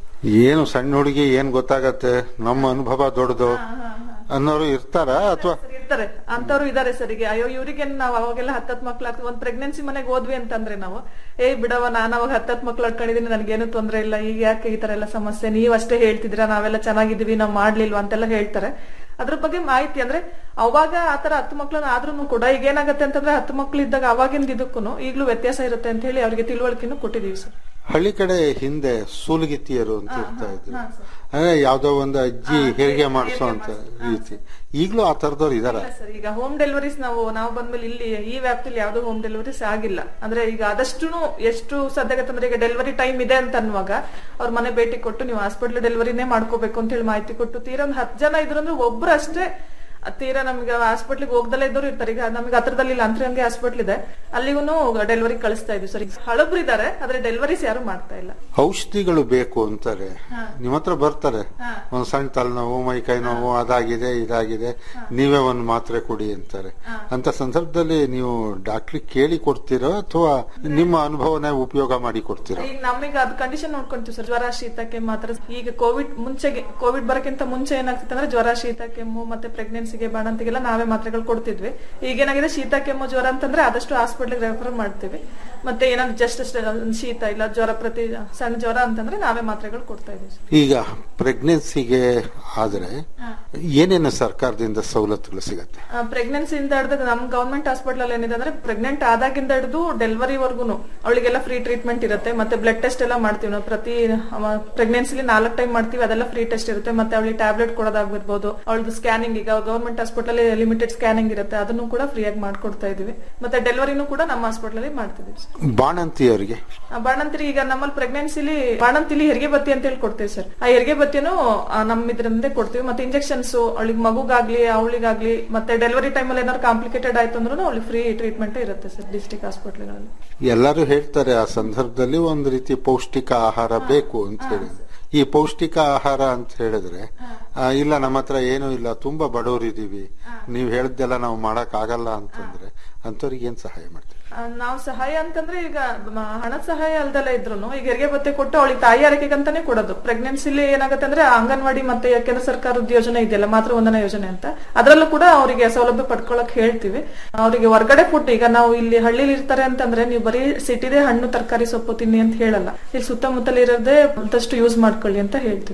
ಏನು ಸಣ್ಣ ಹುಡುಗಿ ಏನ್ ಗೊತ್ತಾಗತ್ತೆ ನಮ್ಮ ಅನುಭವ ದೊಡ್ಡದು ಅನ್ನೋರು ಇರ್ತಾರ ಅಥವಾ ಇರ್ತಾರೆ ಅಂತವ್ರು ಇದಾರೆ ಸರ್ ಈಗ ಅಯ್ಯೋ ಇವ್ರಿಗೆ ನಾವ್ ಅವಾಗೆಲ್ಲ ಹತ್ತತ್ ಮಕ್ಳು ಆಗ್ತದೆ ಒಂದ್ ಪ್ರೆಗ್ನೆನ್ಸಿ ಮನೆಗೆ ಹೋದ್ವಿ ಅಂತಂದ್ರೆ ನಾವು ಏ ಬಿಡವ ನಾನು ಅವಾಗ ಹತ್ತತ್ ಮಕ್ಳು ಅಡ್ಕೊಂಡಿದೀನಿ ನನ್ಗೇನು ತೊಂದ್ರೆ ಇಲ್ಲ ಈಗ ಯಾಕೆ ಈ ತರ ಎಲ್ಲ ಸಮಸ್ಯೆ ನೀವ್ ಅಷ್ಟೇ ಹೇಳ್ತಿದ್ದೀರಾ ನಾವೆಲ್ಲ ಚೆನ್ನಾಗಿದ್ದೀವಿ ನಾವ್ ಮಾಡ್ಲಿಲ್ವಾ ಅಂತೆಲ್ಲ ಹೇಳ್ತಾರೆ ಅದ್ರ ಬಗ್ಗೆ ಮಾಹಿತಿ ಅಂದ್ರೆ ಅವಾಗ ಆತರ ಹತ್ತು ಮಕ್ಳನ್ನ ಆದ್ರೂ ಕೂಡ ಈಗ ಏನಾಗತ್ತೆ ಅಂತಂದ್ರೆ ಹತ್ತು ಮಕ್ಳು ಇದ್ದಾಗ ಅವಾಗಿಂದ ಇದಕ್ಕೂ ಈಗ್ಲೂ ವ್ಯತ್ಯಾಸ ಇರುತ್ತೆ ಅಂತ ಹೇಳಿ ಅವ್ರಿಗೆ ತಿಳುವಳಿಕೆನೂ ಕೊಟ್ಟಿದೀವಿ ಸರ್ ಹಳ್ಳಿ ಕಡೆ ಹಿಂದೆ ಸೂಲಗಿತ್ತಿಯರು ಅಂತ ಇರ್ತಾ ಇದ್ರು ಅಂದ್ರೆ ಯಾವ್ದೋ ಒಂದು ಅಜ್ಜಿ ಹೆರಿಗೆ ಮಾಡಿಸೋ ಅಂತ ರೀತಿ ಈಗ್ಲೂ ಆ ತರದವ್ರು ಇದಾರ ಇಲ್ಲ ಸರ್ ಈಗ ಹೋಮ್ ಡೆಲಿವರೀಸ್ ನಾವು ನಾವು ಬಂದ್ಮೇಲೆ ಇಲ್ಲಿ ಈ ವ್ಯಾಪ್ತಿಲಿ ಯಾವ್ದು ಹೋಮ್ ಡೆಲಿವರೀಸ್ ಆಗಿಲ್ಲ ಅಂದ್ರೆ ಈಗ ಆದಷ್ಟು ಎಷ್ಟು ಸಾಧ್ಯ ಅಂದ್ರೆ ಈಗ ಡೆಲಿವರಿ ಟೈಮ್ ಇದೆ ಅಂತ ಅನ್ನುವಾಗ ಅವ್ರ ಮನೆ ಭೇಟಿ ಕೊಟ್ಟು ನೀವು ಹಾಸ್ಪಿಟಲ್ ಡೆಲಿವರಿನೇ ಮಾಡ್ಕೋಬೇಕು ಅಂತ ಹೇಳಿ ಮಾಹಿತಿ ಕೊಟ್ಟು ತೀರಾ ಒಂದ್ ಹತ್ತು ಜನ ಇದ್ರು ಅಂದ್ರೆ ಒಬ್ರು ಅಷ್ಟೇ ತೀರಾ ನಮ್ಗೆ ಹಾಸ್ಪಿಟ್ಲಿಗೆ ಹೋಗ್ದಲ್ಲೇ ಇದ್ದವ್ರು ಇರ್ತಾರೆ ಈಗ ನಮ್ಗೆ ಹತ್ರದಲ್ಲಿ ಲಾಂತ್ರಿಹಂಗೆ ಹಾಸ್ಪಿಟ್ಲ್ ಇದೆ ಅಲ್ಲಿಗೂ ಡೆಲಿವರಿ ಕಳಿಸ್ತಾ ಇದ್ವಿ ಸರ್ ಈಗ ಹಳಬ್ರು ಇದಾರೆ ಆದ್ರೆ ಡೆಲಿವರೀಸ್ ಯಾರು ಮಾಡ್ತಾ ಇಲ್ಲ ಔಷಧಿಗಳು ಬೇಕು ಅಂತಾರೆ ನಿಮ್ ಹತ್ರ ಬರ್ತಾರೆ ಒಂದ್ ಸಣ್ಣ ತಲೆನೋವು ಮೈ ಕೈ ನೋವು ಅದಾಗಿದೆ ಇದಾಗಿದೆ ನೀವೇ ಒಂದ್ ಮಾತ್ರೆ ಕೊಡಿ ಅಂತಾರೆ ಅಂತ ಸಂದರ್ಭದಲ್ಲಿ ನೀವು ಡಾಕ್ಟ್ರಿ ಕೇಳಿ ಕೊಡ್ತೀರೋ ಅಥವಾ ನಿಮ್ಮ ಅನುಭವನ ಉಪಯೋಗ ಮಾಡಿ ಕೊಡ್ತೀರೋ ಈಗ ನಮಗೆ ಅದ್ ಕಂಡೀಷನ್ ನೋಡ್ಕೊಂತೀವಿ ಸರ್ ಜ್ವರ ಶೀತ ಕೆಮ್ಮು ಆತರ ಈಗ ಕೋವಿಡ್ ಮುಂಚೆಗೆ ಕೋವಿಡ್ ಬರಕ್ಕಿಂತ ಮುಂಚೆ ಏನಾಗ್ತಿತ್ತು ಅಂದ್ರೆ ಜ್ವರ ಶೀತ ಕೆಮ್ಮು ಮತ್ತೆ ಪ್ರೆಗ್ನೆನ್ಸಿಗೆ ಬಾಣಂತಿಗೆಲ್ಲ ನಾವೇ ಮಾತ್ರೆಗಳು ಕೊಡ್ತಿದ್ವಿ ಈಗೇನಾಗಿದೆ ಶೀತ ಕೆಮ್ಮು ಜ್ವರ ಅಂತಂದ್ರೆ ಆದಷ್ಟು ಹಾಸ್ಪಿಟ್ಲಿಗೆ ರೆಫರ್ ಮಾಡ್ತೀವಿ ಮತ್ತೆ ಏನಾದ್ರು ಜಸ್ಟ್ ಶೀತ ಇಲ್ಲ ಜ್ವರ ಪ್ರತಿ ಸಣ್ಣ ಜ್ವರ ಅಂತಂದ್ರೆ ನಾವೇ ಮಾತ್ರೆಗಳು ಕೊಡ್ತಾ ಇದೀವಿ ಸರ್. ಈಗ ಪ್ರೆಗ್ನೆನ್ಸಿಗೆ ಆದ್ರೆ ಏನೇನು ಸರ್ಕಾರದಿಂದ ಸವಲತ್ತುಗಳು ಸಿಗತ್ತೆ ಪ್ರೆಗ್ನೆನ್ಸಿಯಿಂದ ಹಿಡಿದು ನಮ್ ಗವರ್ಮೆಂಟ್ ಹಾಸ್ಪಿಟಲ್ ಅಲ್ಲಿ ಏನಿದೆ ಅಂದ್ರೆ ಪ್ರೆಗ್ನೆಂಟ್ ಆದಾಗಿಂದ ಹಿಡಿದು ಡೆಲಿವರಿವರೆಗೂ ಅವಳಿಗೆಲ್ಲ ಫ್ರೀ ಟ್ರೀಟ್ಮೆಂಟ್ ಇರುತ್ತೆ ಮತ್ತೆ ಬ್ಲಡ್ ಟೆಸ್ಟ್ ಎಲ್ಲ ಮಾಡ್ತೀವಿ ನಾವು ಪ್ರತಿ ಪ್ರೆಗ್ನೆನ್ಸಿಲಿ ನಾಲ್ಕು ಟೈಮ್ ಮಾಡ್ತೀವಿ ಅದೆಲ್ಲ ಫ್ರೀ ಟೆಸ್ಟ್ ಇರುತ್ತೆ ಮತ್ತೆ ಅವಳಿಗೆ ಟ್ಯಾಬ್ಲೆಟ್ ಕೊಡೋದಾಗಿರ್ಬೋದು ಅವಳದು ಸ್ಕ್ಯಾನಿಂಗ್ ಈಗ ಗವರ್ಮೆಂಟ್ ಹಾಸ್ಪಿಟಲ್ ಲಿಮಿಟೆಡ್ ಸ್ಕ್ಯಾನಿಂಗ್ ಇರುತ್ತೆ ಅದನ್ನು ಕೂಡ ಫ್ರೀ ಆಗಿ ಮಾಡ್ಕೊಡ್ತಾ ಇದೀವಿ ಮತ್ತೆ ಡೆಲಿವರಿನೂ ಕೂಡ ನಮ್ಮ ಹಾಸ್ಪಿಟಲ್ ಅಲ್ಲಿ ಮಾಡ್ತಿದೀವಿ ಸರ್. ಬಾಣಂತಿಯವರಿಗೆ ಆ ಬಾಣಂತಿರಿ ಈಗ ನಮ್ಮಲ್ಲಿ ಪ್ರೆಗ್ನೆನ್ಸಿಲಿ ಬಾಣಂತಿಲಿ ಹೆರಿಗೆ ಬತ್ತಿ ಅಂತ ಹೇಳಿ ಕೊಡ್ತೀವಿ ಸರ್ ಆ ಹೆರಿಗೆ ಬತ್ತಿನೂ ಆ, ನಮ್ಮ ಇದ್ರಿಂದೇ ಕೊಡ್ತೀವಿ ಮತ್ತೆ ಇಂಜೆಕ್ಷನ್ಸ್ ಅವಳಿಗೆ ಮಗುಗಾಗ್ಲಿ ಅವಳಿಗಾಗ್ಲಿ ಮತ್ತೆ ಡೆಲಿವರಿ ಟೈಮಲ್ಲಿ ಏನಾದ್ರು ಕಾಂಪ್ಲಿಕೇಟೆಡ್ ಆಯ್ತು ಅಂದ್ರೂ ಅವಳಿಗೆ ಫ್ರೀ ಟ್ರೀಟ್ಮೆಂಟ್ ಇರುತ್ತೆ ಸರ್ ಡಿಸ್ಟ್ರಿಕ್ಟ್ ಹಾಸ್ಪಿಟಲ್ಗಳಲ್ಲಿ ಎಲ್ಲರೂ ಹೇಳ್ತಾರೆ ಆ ಸಂದರ್ಭದಲ್ಲಿ ಒಂದು ರೀತಿ ಪೌಷ್ಟಿಕ ಆಹಾರ ಬೇಕು ಅಂತ ಹೇಳಿ ಈ ಪೌಷ್ಟಿಕ ಆಹಾರ ಅಂತ ಹೇಳಿದ್ರೆ ಆ, ಇಲ್ಲ ನಮ್ಮ ಹತ್ರ ಏನೂ ಇಲ್ಲ ತುಂಬಾ ಬಡವರಿದೀವಿ ನೀವ್ ಹೇಳ್ದೆಲ್ಲ ನಾವು ಮಾಡಕ್ ಆಗಲ್ಲ ಅಂತಂದ್ರೆ ಅಂತವ್ರಿಗೆ ಏನ್ ಸಹಾಯ ಮಾಡ್ತೀವಿ ಆ, ನಾವು ಸಹಾಯ ಅಂತಂದ್ರೆ ಈಗ ಮ- ಹಣದ ಸಹಾಯ ಅಲ್ದಲ್ಲ ಇದ್ರು ಈಗ ಹೆರಿಗೆ ಬತ್ತೆ ಕೊಟ್ಟು ಅವಳಿಗೆ ತಾಯಿ ಆರೈಕೆಗಂತಾನೆ ಕೊಡೋದು ಪ್ರೆಗ್ನೆನ್ಸಿಲಿ ಏನಾಗುತ್ತೆ ಅಂದ್ರೆ ಅಂಗನವಾಡಿ ಮತ್ತೆ ಕೇಂದ್ರ ಸರ್ಕಾರದ ಯೋಜನೆ ಇದೆಯಲ್ಲ ಮಾತೃ ವಂದನಾ ಯೋಜನೆ ಅಂತ ಅದರಲ್ಲೂ ಕೂಡ ಅವರಿಗೆ ಸೌಲಭ್ಯ ಪಡ್ಕೊಳಕ್ ಹೇಳ್ತೀವಿ ಅವರಿಗೆ ಹೊರಗಡೆ ಫುಡ್ ಈಗ ನಾವು ಇಲ್ಲಿ ಹಳ್ಳಿಲಿ ಇರ್ತಾರೆ ಅಂತಂದ್ರೆ ನೀವು ಬರೀ ಸಿಟಿದೇ ಹಣ್ಣು ತರಕಾರಿ ಸೊಪ್ಪು ತಿನ್ನಿ ಅಂತ ಹೇಳಲ್ಲ ಇಲ್ಲಿ ಸುತ್ತಮುತ್ತಲ ಇರೋದೇ ಒಂದಷ್ಟು ಯೂಸ್ ಮಾಡ್ಕೊಳ್ಳಿ ಅಂತ ಹೇಳ್ತೀವಿ ಸರ್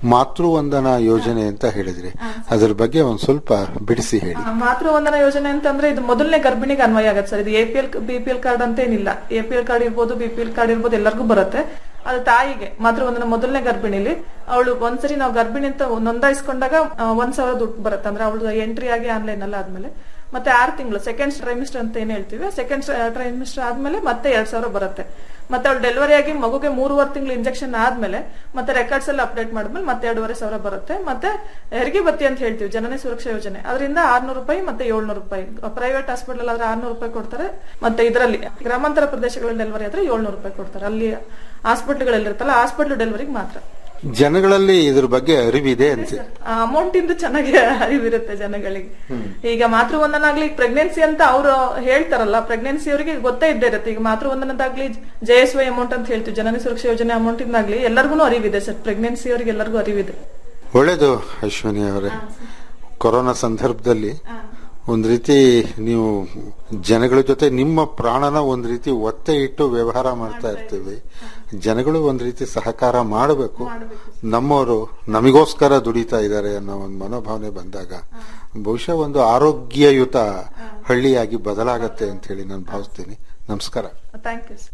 ಮಾತೃವಂದನಾ ಯೋಜನೆ ಅಂತ ಹೇಳಿದ್ರಿ ಅದ್ರ ಬಗ್ಗೆ ಒಂದ್ ಸ್ವಲ್ಪ ಬಿಡಿಸಿ ಹೇಳಿ ಆ, ಮಾತೃವಂದನಾ ಯೋಜನೆ ಅಂತಂದ್ರೆ ಇದು ಮೊದಲನೇ ಗರ್ಭಿಣಿಗೆ ಅನ್ವಯ ಆಗತ್ತೆ ಸರ್ ಇದು A P L B P L card ಅಂತ ಏನಿಲ್ಲ ಎ ಪಿ ಎಲ್ ಕಾರ್ಡ್ ಇರ್ಬೋದು ಬಿ ಪಿ ಎಲ್ ಕಾರ್ಡ್ ಇರ್ಬೋದು ಎಲ್ಲರಿಗೂ ಬರುತ್ತೆ ಅದು ತಾಯಿಗೆ ಮಾತೃವಂದನ ಮೊದಲನೇ ಗರ್ಭಿಣಿಲಿ ಅವಳು ಒಂದ್ಸರಿ ನಾವು ಗರ್ಭಿಣಿ ಅಂತ ನೋಂದಾಯಿಸ್ಕೊಂಡಾಗ ಆ, ಒಂದ್ ಸಾವಿರ ದುಡ್ಡು ಬರುತ್ತೆ ಅಂದ್ರೆ ಅವಳು ಎಂಟ್ರಿ ಆಗಿ ಆನ್ಲೈನ್ ಅಲ್ಲ ಆದ್ಮೇಲೆ ಮತ್ತೆ ಆರು ತಿಂಗಳು ಸೆಕೆಂಡ್ ಟ್ರೈಮಿಸ್ಟರ್ ಅಂತ ಏನ್ ಹೇಳ್ತೀವಿ ಸೆಕೆಂಡ್ ಟ್ರೈಮಿಸ್ಟರ್ ಆದ್ಮೇಲೆ ಮತ್ತೆ ಎರಡ್ ಸಾವಿರ ಬರುತ್ತೆ ಮತ್ತೆ ಅವಳು ಡೆಲಿವರಿ ಆಗಿ ಮಗುಗೆ ಮೂರುವರೆ ತಿಂಗಳು ಇಂಜೆಕ್ಷನ್ ಆದ್ಮೇಲೆ ಮತ್ತೆ ರೆಕಾರ್ಡ್ಸ್ ಎಲ್ಲ ಅಪ್ಡೇಟ್ ಮಾಡಿದ್ಮೇಲೆ ಮತ್ತೆ ಎರಡೂವರೆ ಸಾವಿರ ಬರುತ್ತೆ ಮತ್ತೆ ಹೆರಿಗೆ ಬತ್ತಿ ಅಂತ ಹೇಳ್ತೀವಿ ಜನನಿ ಸುರಕ್ಷಾ ಯೋಜನೆ ಅದರಿಂದ ಆರ್ನೂರು ರೂಪಾಯಿ ಮತ್ತೆ ಏಳ್ನೂರು ರೂಪಾಯಿ ಪ್ರೈವೇಟ್ ಹಾಸ್ಪಿಟಲ್ ಆದ್ರೆ ಆರ್ನೂರು ರೂಪಾಯಿ ಕೊಡ್ತಾರೆ ಮತ್ತೆ ಇದರಲ್ಲಿ ಗ್ರಾಮಾಂತರ ಪ್ರದೇಶಗಳಲ್ಲಿ ಡೆಲಿವರಿ ಆದ್ರೆ ಏಳ್ನೂರು ರೂಪಾಯಿ ಕೊಡ್ತಾರೆ ಅಲ್ಲಿ ಹಾಸ್ಪಿಟಲ್ಗಳಿರುತ್ತಲ್ಲ ಹಾಸ್ಪಿಟಲ್ ಡೆಲಿವರಿಗೆ ಮಾತ್ರ ಜನಗಳಲ್ಲಿ ಇದ್ರ ಬಗ್ಗೆ ಅರಿವಿದೆ ಅಂತ ಅಮೌಂಟ್ ಇಂದ ಚೆನ್ನಾಗಿ ಅರಿವಿರುತ್ತೆ ಜನಗಳಿಗೆ ಈಗ ಮಾತೃವಂದನಾಗ್ಲಿ ಪ್ರೆಗ್ನೆನ್ಸಿ ಅಂತ ಅವರು ಹೇಳ್ತಾರಲ್ಲ ಪ್ರೆಗ್ನೆನ್ಸಿ ಅವರಿಗೆ ಗೊತ್ತೇ ಇದ್ದೇ ಇರುತ್ತೆ ಈಗ ಮಾತೃವಂದನದಾಗ್ಲಿ ಜೆ ಎಸ್ ವೈ ಅಮೌಂಟ್ ಅಂತ ಹೇಳ್ತೀವಿ ಜನನಿ ಸುರಕ್ಷಾ ಯೋಜನೆ ಅಮೌಂಟ್ ಇಂದಾಗ್ಲಿ ಎಲ್ಲರಿಗೂ ಅರಿವಿದೆ ಸರ್ ಪ್ರೆಗ್ನೆನ್ಸಿ ಅವರಿಗೆ ಎಲ್ಲರಿಗೂ ಅರಿವಿದೆ ಒಳ್ಳೇದು ಅಶ್ವಿನಿ ಅವರೇ ಕೊರೋನಾ ಸಂದರ್ಭದಲ್ಲಿ ಒಂದ್ ರೀತಿ ನೀವು ಜನಗಳ ಜೊತೆ ನಿಮ್ಮ ಪ್ರಾಣನ ಒಂದ್ ರೀತಿ ಒತ್ತೆ ಇಟ್ಟು ವ್ಯವಹಾರ ಮಾಡ್ತಾ ಇರ್ತೀವಿ ಜನಗಳು ಒಂದ್ ರೀತಿ ಸಹಕಾರ ಮಾಡಬೇಕು ನಮ್ಮವರು ನಮಗೋಸ್ಕರ ದುಡಿತಾ ಇದ್ದಾರೆ ಅನ್ನೋ ಒಂದು ಮನೋಭಾವನೆ ಬಂದಾಗ ಬಹುಶಃ ಒಂದು ಆರೋಗ್ಯಯುತ ಹಳ್ಳಿಯಾಗಿ ಬದಲಾಗತ್ತೆ ಅಂತ ಹೇಳಿ ನಾನು ಭಾವಿಸ್ತೀನಿ ನಮಸ್ಕಾರ ಥ್ಯಾಂಕ್ ಯು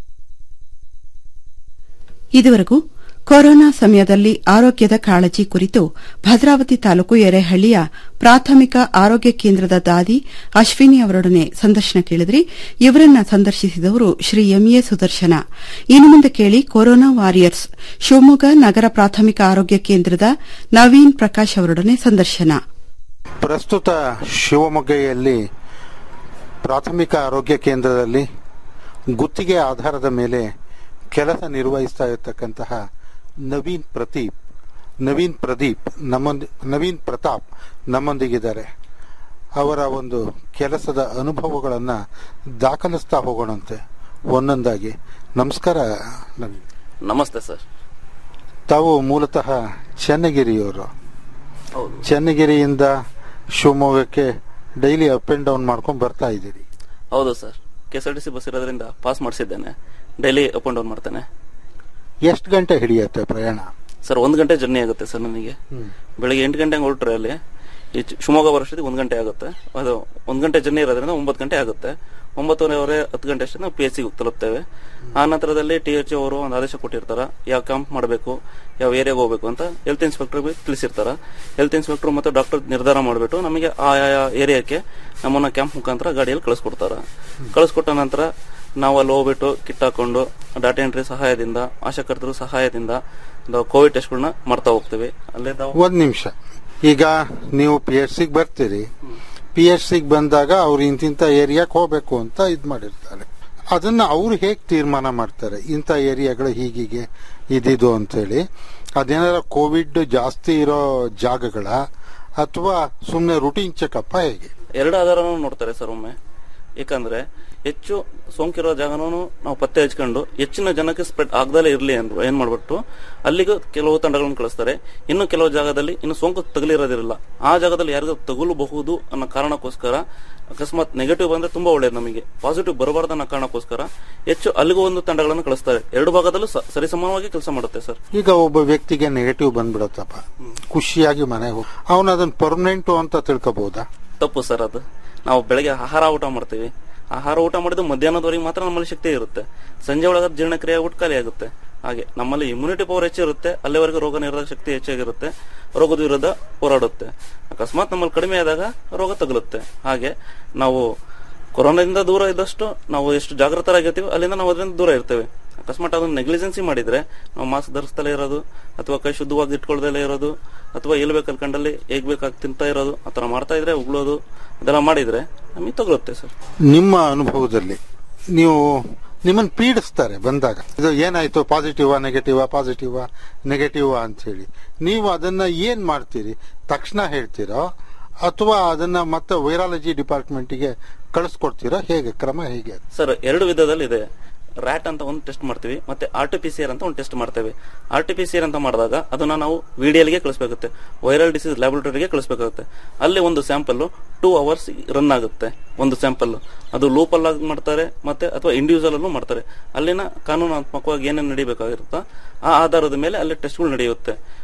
ಇದುವರೆಗೂ ಕೊರೋನಾ ಸಮಯದಲ್ಲಿ ಆರೋಗ್ಯದ ಕಾಳಜಿ ಕುರಿತು ಭದ್ರಾವತಿ ತಾಲೂಕು ಎರೆಹಳ್ಳಿಯ ಪ್ರಾಥಮಿಕ ಆರೋಗ್ಯ ಕೇಂದ್ರದ ದಾದಿ ಅಶ್ವಿನಿ ಅವರೊಡನೆ ಸಂದರ್ಶನ ಕೇಳಿದ್ರಿ ಇವರನ್ನ ಸಂದರ್ಶಿಸಿದವರು ಶ್ರೀ ಎಂಎ ಸುದರ್ಶನ ಇನ್ನು ಮುಂದೆ ಕೇಳಿ ಕೊರೋನಾ ವಾರಿಯರ್ಸ್ ಶಿವಮೊಗ್ಗ ನಗರ ಪ್ರಾಥಮಿಕ ಆರೋಗ್ಯ ಕೇಂದ್ರದ ನವೀನ್ ಪ್ರಕಾಶ್ ಅವರೊಡನೆ ಸಂದರ್ಶನ ಪ್ರಸ್ತುತ ಶಿವಮೊಗ್ಗೆಯಲ್ಲಿ ಪ್ರಾಥಮಿಕ ಆರೋಗ್ಯ ಕೇಂದ್ರದಲ್ಲಿ ಗುತ್ತಿಗೆ ಆಧಾರದ ಮೇಲೆ ಕೆಲಸ ನಿರ್ವಹಿಸ್ತಾ ಇರತಕ್ಕಂತಹ ನವೀನ್ ಪ್ರದೀಪ್ ನವೀನ್ ಪ್ರದೀಪ್ ನಮ್ಮೊಂದಿ ನವೀನ್ ಪ್ರತಾಪ್ ನಮ್ಮೊಂದಿಗಿದ್ದಾರೆ ಅವರ ಒಂದು ಕೆಲಸದ ಅನುಭವಗಳನ್ನು ದಾಖಲಿಸ್ತಾ ಹೋಗೋಣಂತೆ ಒಂದೊಂದಾಗಿ ನಮಸ್ಕಾರ ನವೀನ್ ನಮಸ್ತೆ ಸರ್ ತಾವು ಮೂಲತಃ ಚೆನ್ನಗಿರಿಯವರು ಹೌದು ಚೆನ್ನಗಿರಿಯಿಂದ ಶಿವಮೊಗ್ಗಕ್ಕೆ ಡೈಲಿ ಅಪ್ ಅಂಡ್ ಡೌನ್ ಮಾಡ್ಕೊಂಡು ಬರ್ತಾ ಇದ್ದೀರಿ ಹೌದು sir K S R T C bus ಇರೋದ್ರಿಂದ ಪಾಸ್ ಮಾಡಿಸಿದ್ದೇನೆ ಡೈಲಿ ಅಪ್ ಅಂಡ್ ಡೌನ್ ಮಾಡ್ತೇನೆ ಎಷ್ಟು ಗಂಟೆ ಹಿಡಿಯುತ್ತೆ ಪ್ರಯಾಣ ಸರ್ ಒಂದು ಗಂಟೆ ಜರ್ನಿ ಆಗುತ್ತೆ ಸರ್ ನನಗೆ ಬೆಳಿಗ್ಗೆ ಎಂಟು ಗಂಟೆಗೆ ಹೊರಟ್ರೆ ಅಲ್ಲಿ ಈ ಚಿ- ಶಿವಮೊಗ್ಗ ಬರೋಷ್ಟೊತ್ತಿಗೆ ಒಂದು ಗಂಟೆ ಆಗುತ್ತೆ ಅದು ಒಂದು ಗಂಟೆ ಜರ್ನಿ ಇರೋದ್ರಿಂದ ಒಂಬತ್ತು ಗಂಟೆ ಆಗುತ್ತೆ ಒಂಬತ್ತುವರೆ ಹತ್ತು ಗಂಟೆ ಅಷ್ಟೇ ನಾವು ಪಿ ಎಚ್ ಸಿಗೆ ತಲುಪ್ತೇವೆ ಆ ನಂತರದಲ್ಲಿ ಟಿ ಎಚ್ ಅವರು ಒಂದು ಆದೇಶ ಕೊಟ್ಟಿರ್ತಾರ ಯಾವ ಕ್ಯಾಂಪ್ ಮಾಡಬೇಕು ಯಾವ ಏರಿಯಾಗೆ ಹೋಗ್ಬೇಕು ಅಂತ ಹೆಲ್ತ್ ಇನ್ಸ್ಪೆಕ್ಟರ್ ತಿಳಿಸಿರ್ತಾರ ಹೆಲ್ತ್ ಇನ್ಸ್ಪೆಕ್ಟರ್ ಮತ್ತು ಡಾಕ್ಟರ್ ನಿರ್ಧಾರ ಮಾಡಿಬಿಟ್ಟು ನಮಗೆ ಆ ಏರಿಯಾಕ್ಕೆ ನಮ್ಮನ್ನ ಕ್ಯಾಂಪ್ ಮುಖಾಂತರ ಗಾಡಿಯಲ್ಲಿ ಕಳಿಸ್ಕೊಡ್ತಾರ ಕಳಿಸ್ಕೊಟ್ಟ ನಂತರ ನಾವು ಅಲ್ಲಿ ಹೋಗ್ಬಿಟ್ಟು ಕಿಟ್ ಹಾಕೊಂಡು ಡಾಟಾ ಎಂಟ್ರಿ ಸಹಾಯದಿಂದ ಆಶಾಕರ್ತರು ಸಹಾಯದಿಂದ ಕೋವಿಡ್ ಟೆಸ್ಟ್ಗಳನ್ನ ಮಾಡ್ತಾ ಹೋಗ್ತೀವಿ ಅಲ್ಲೇ ನಾವು ಒಂದ್ ನಿಮಿಷ ಈಗ ನೀವು ಪಿ ಎಚ್ ಸಿಗ್ ಬರ್ತೀರಿ ಪಿ ಎಚ್ ಸಿಗ್ ಬಂದಾಗ ಅವ್ರು ಇಂತಿಂತ ಏರಿಯಾಕ್ ಹೋಗ್ಬೇಕು ಅಂತ ಇದ್ ಮಾಡಿರ್ತಾರೆ ಅದನ್ನ ಅವ್ರು ಹೇಗ್ ತೀರ್ಮಾನ ಮಾಡ್ತಾರೆ ಇಂಥ ಏರಿಯಾಗಳು ಹೀಗೀಗೆ ಇದಿದು ಅಂತೇಳಿ ಅದೇನಾರ ಕೋವಿಡ್ ಜಾಸ್ತಿ ಇರೋ ಜಾಗಗಳ ಅಥವಾ ಸುಮ್ನೆ ರುಟೀನ್ ಚೆಕಪ್ ಹೇಗೆ ಎರಡು ಆಧಾರನೂ ನೋಡ್ತಾರೆ ಸರ್ ಒಮ್ಮೆ ಯಾಕಂದ್ರೆ ಹೆಚ್ಚು ಸೋಂಕಿರೋ ಜಾಗನೂ ನಾವು ಪತ್ತೆ ಹಚ್ಕೊಂಡು ಹೆಚ್ಚಿನ ಜನಕ್ಕೆ ಸ್ಪ್ರೆಡ್ ಆಗದಲ್ಲೇ ಇರಲಿ ಅಂತ ಏನ್ ಮಾಡ್ಬಿಟ್ಟು ಅಲ್ಲಿಗೂ ಕೆಲವು ತಂಡಗಳನ್ನು ಕಳಿಸ್ತಾರೆ ಇನ್ನು ಕೆಲವು ಜಾಗದಲ್ಲಿ ಇನ್ನು ಸೋಂಕು ತಗುಲಿರೋದಿರಲ್ಲ ಆ ಜಾಗದಲ್ಲಿ ಯಾರಿಗೂ ತಗುಲಬಹುದು ಅನ್ನೋ ಕಾರಣಕ್ಕೋಸ್ಕರ ಅಕಸ್ಮಾತ್ ನೆಗೆಟಿವ್ ಬಂದ್ರೆ ತುಂಬಾ ಒಳ್ಳೇದು ನಮಗೆ ಪಾಸಿಟಿವ್ ಬರಬಾರ್ದು ಅನ್ನೋ ಕಾರಣಕ್ಕೋಸ್ಕರ ಹೆಚ್ಚು ಅಲ್ಲಿಗೂ ಒಂದು ತಂಡಗಳನ್ನು ಕಳಿಸ್ತಾರೆ ಎರಡು ಭಾಗದಲ್ಲೂ ಸ- ಸರಿಸಮಾನವಾಗಿ ಕೆಲಸ ಮಾಡುತ್ತೆ ಸರ್ ಈಗ ಒಬ್ಬ ವ್ಯಕ್ತಿಗೆ ನೆಗೆಟಿವ್ ಬಂದ್ಬಿಡತ್ತಪ್ಪ ಖುಷಿಯಾಗಿ ಮನೆಗೆ ಹೋಗಿ ಅವನು ಅದನ್ನ ಪರ್ಮನೆಂಟು ಅಂತ ತಿಳ್ಕೊಬಹುದಾ ತಪ್ಪು ಸರ್ ಅದು ನಾವು ಬೆಳಗ್ಗೆ ಆಹಾರ ಊಟ ಮಾಡ್ತೀವಿ ಆಹಾರ ಊಟ ಮಾಡಿದ್ದು ಮಧ್ಯಾಹ್ನದವರೆಗೆ ಮಾತ್ರ ನಮ್ಮಲ್ಲಿ ಶಕ್ತಿ ಇರುತ್ತೆ ಸಂಜೆ ಒಳಗೆ ಅದು ಜೀರ್ಣಕ್ರಿಯೆ ಆಗ್ಬಿಟ್ಟು ಖಾಲಿ ಆಗುತ್ತೆ ಹಾಗೆ ನಮ್ಮಲ್ಲಿ ಇಮ್ಯುನಿಟಿ ಪವರ್ ಹೆಚ್ಚಿರುತ್ತೆ ಅಲ್ಲಿವರೆಗೂ ರೋಗ ನಿರೋಧಕ ಶಕ್ತಿ ಹೆಚ್ಚಾಗಿರುತ್ತೆ ರೋಗದ ವಿರುದ್ಧ ಹೋರಾಡುತ್ತೆ ಅಕಸ್ಮಾತ್ ನಮ್ಮಲ್ಲಿ ಕಡಿಮೆ ಆದಾಗ ರೋಗ ತಗುಲುತ್ತೆ ಹಾಗೆ ನಾವು ಕೊರೋನಾದಿಂದ ದೂರ ಇದ್ದಷ್ಟು ನಾವು ಎಷ್ಟು ಜಾಗೃತರಾಗಿರ್ತೀವಿ ಅಲ್ಲಿಂದ ನಾವು ಅದರಿಂದ ದೂರ ಇರ್ತೇವೆ ಅಕಸ್ಮಾತ್ ಅದನ್ನ ನೆಗ್ಲಿಜೆನ್ಸಿ ಮಾಡಿದ್ರೆ ನಾವು ಮಾಸ್ಕ್ ಧರಿಸ್ತಲೇ ಇರೋದು ಅಥವಾ ಕೈ ಶುದ್ಧವಾಗಿ ಇಟ್ಕೊಳ್ದಲೇ ಇರೋದು ಅಥವಾ ಎಲ್ಲಿ ಬೇಕು ಅಲ್ಲಿ ಕಂಡಲ್ಲಿ ಹೇಗ್ ಬೇಕಾಗಿ ತಿಂತಾ ಇರೋದು ಆತರ ಮಾಡ್ತಾ ಇದ್ರೆ ಉಗುಳೋದು ಅದೆಲ್ಲ ಮಾಡಿದ್ರೆ ನಮಗೆ ತಗುಲುತ್ತೆ ಸರ್ ನಿಮ್ಮ ಅನುಭವದಲ್ಲಿ ನೀವು ನಿಮ್ಮನ್ನು ಪೀಡಿಸ್ತಾರೆ ಬಂದಾಗ ಇದು ಏನಾಯ್ತು ಪಾಸಿಟಿವಾ ನೆಗೆಟಿವಾ ಪಾಸಿಟಿವಾ ನೆಗೆಟಿವಾ ಅಂತ ಹೇಳಿ ನೀವು ಅದನ್ನ ಏನ್ ಮಾಡ್ತೀರಿ ತಕ್ಷಣ ಹೇಳ್ತೀರೋ ಅಥವಾ ಅದನ್ನ ಮತ್ತೆ ವೈರಾಲಜಿ ಡಿಪಾರ್ಟ್ಮೆಂಟ್ಗೆ ಕಳಿಸ್ಕೊಡ್ತೀರೋ ಹೇಗೆ ಕ್ರಮ ಹೇಗೆ ಸರ್ ಎರಡು ವಿಧದಲ್ಲಿ ಇದೆ ರ್ಯಾಟ್ ಅಂತ ಒಂದು ಟೆಸ್ಟ್ ಮಾಡ್ತೀವಿ ಮತ್ತೆ R T P C R ಅಂತ ಒಂದು ಟೆಸ್ಟ್ ಮಾಡ್ತೇವೆ R T P C R ಅಂತ ಮಾಡಿದಾಗ ಅದನ್ನ ನಾವು ವಿಡಿಎಲ್ಗೆ ಕಳಿಸ್ಬೇಕಾಗುತ್ತೆ ವೈರಲ್ ಡಿಸೀಸ್ ಲ್ಯಾಬೊರೇಟರಿಗೆ ಕಳಿಸ್ಬೇಕಾಗುತ್ತೆ ಅಲ್ಲಿ ಒಂದು ಸ್ಯಾಂಪಲ್ ಟೂ ಅವರ್ಸ್ ರನ್ ಆಗುತ್ತೆ ಒಂದು ಸ್ಯಾಂಪಲ್ ಅದು ಲೂಪಲ್ ಆಗಿ ಮಾಡ್ತಾರೆ ಮತ್ತೆ ಅಥವಾ ಇಂಡಿವಿಜುವಲ್ ಅಲ್ಲೂ ಮಾಡ್ತಾರೆ ಅಲ್ಲಿನ ಕಾನೂನಾತ್ಮಕವಾಗಿ ಏನೇನು ನಡಿಬೇಕಾಗಿರುತ್ತೋ ಆ ಆಧಾರದ ಮೇಲೆ ಅಲ್ಲಿ ಟೆಸ್ಟ್ಗಳು ನಡೆಯುತ್ತೆ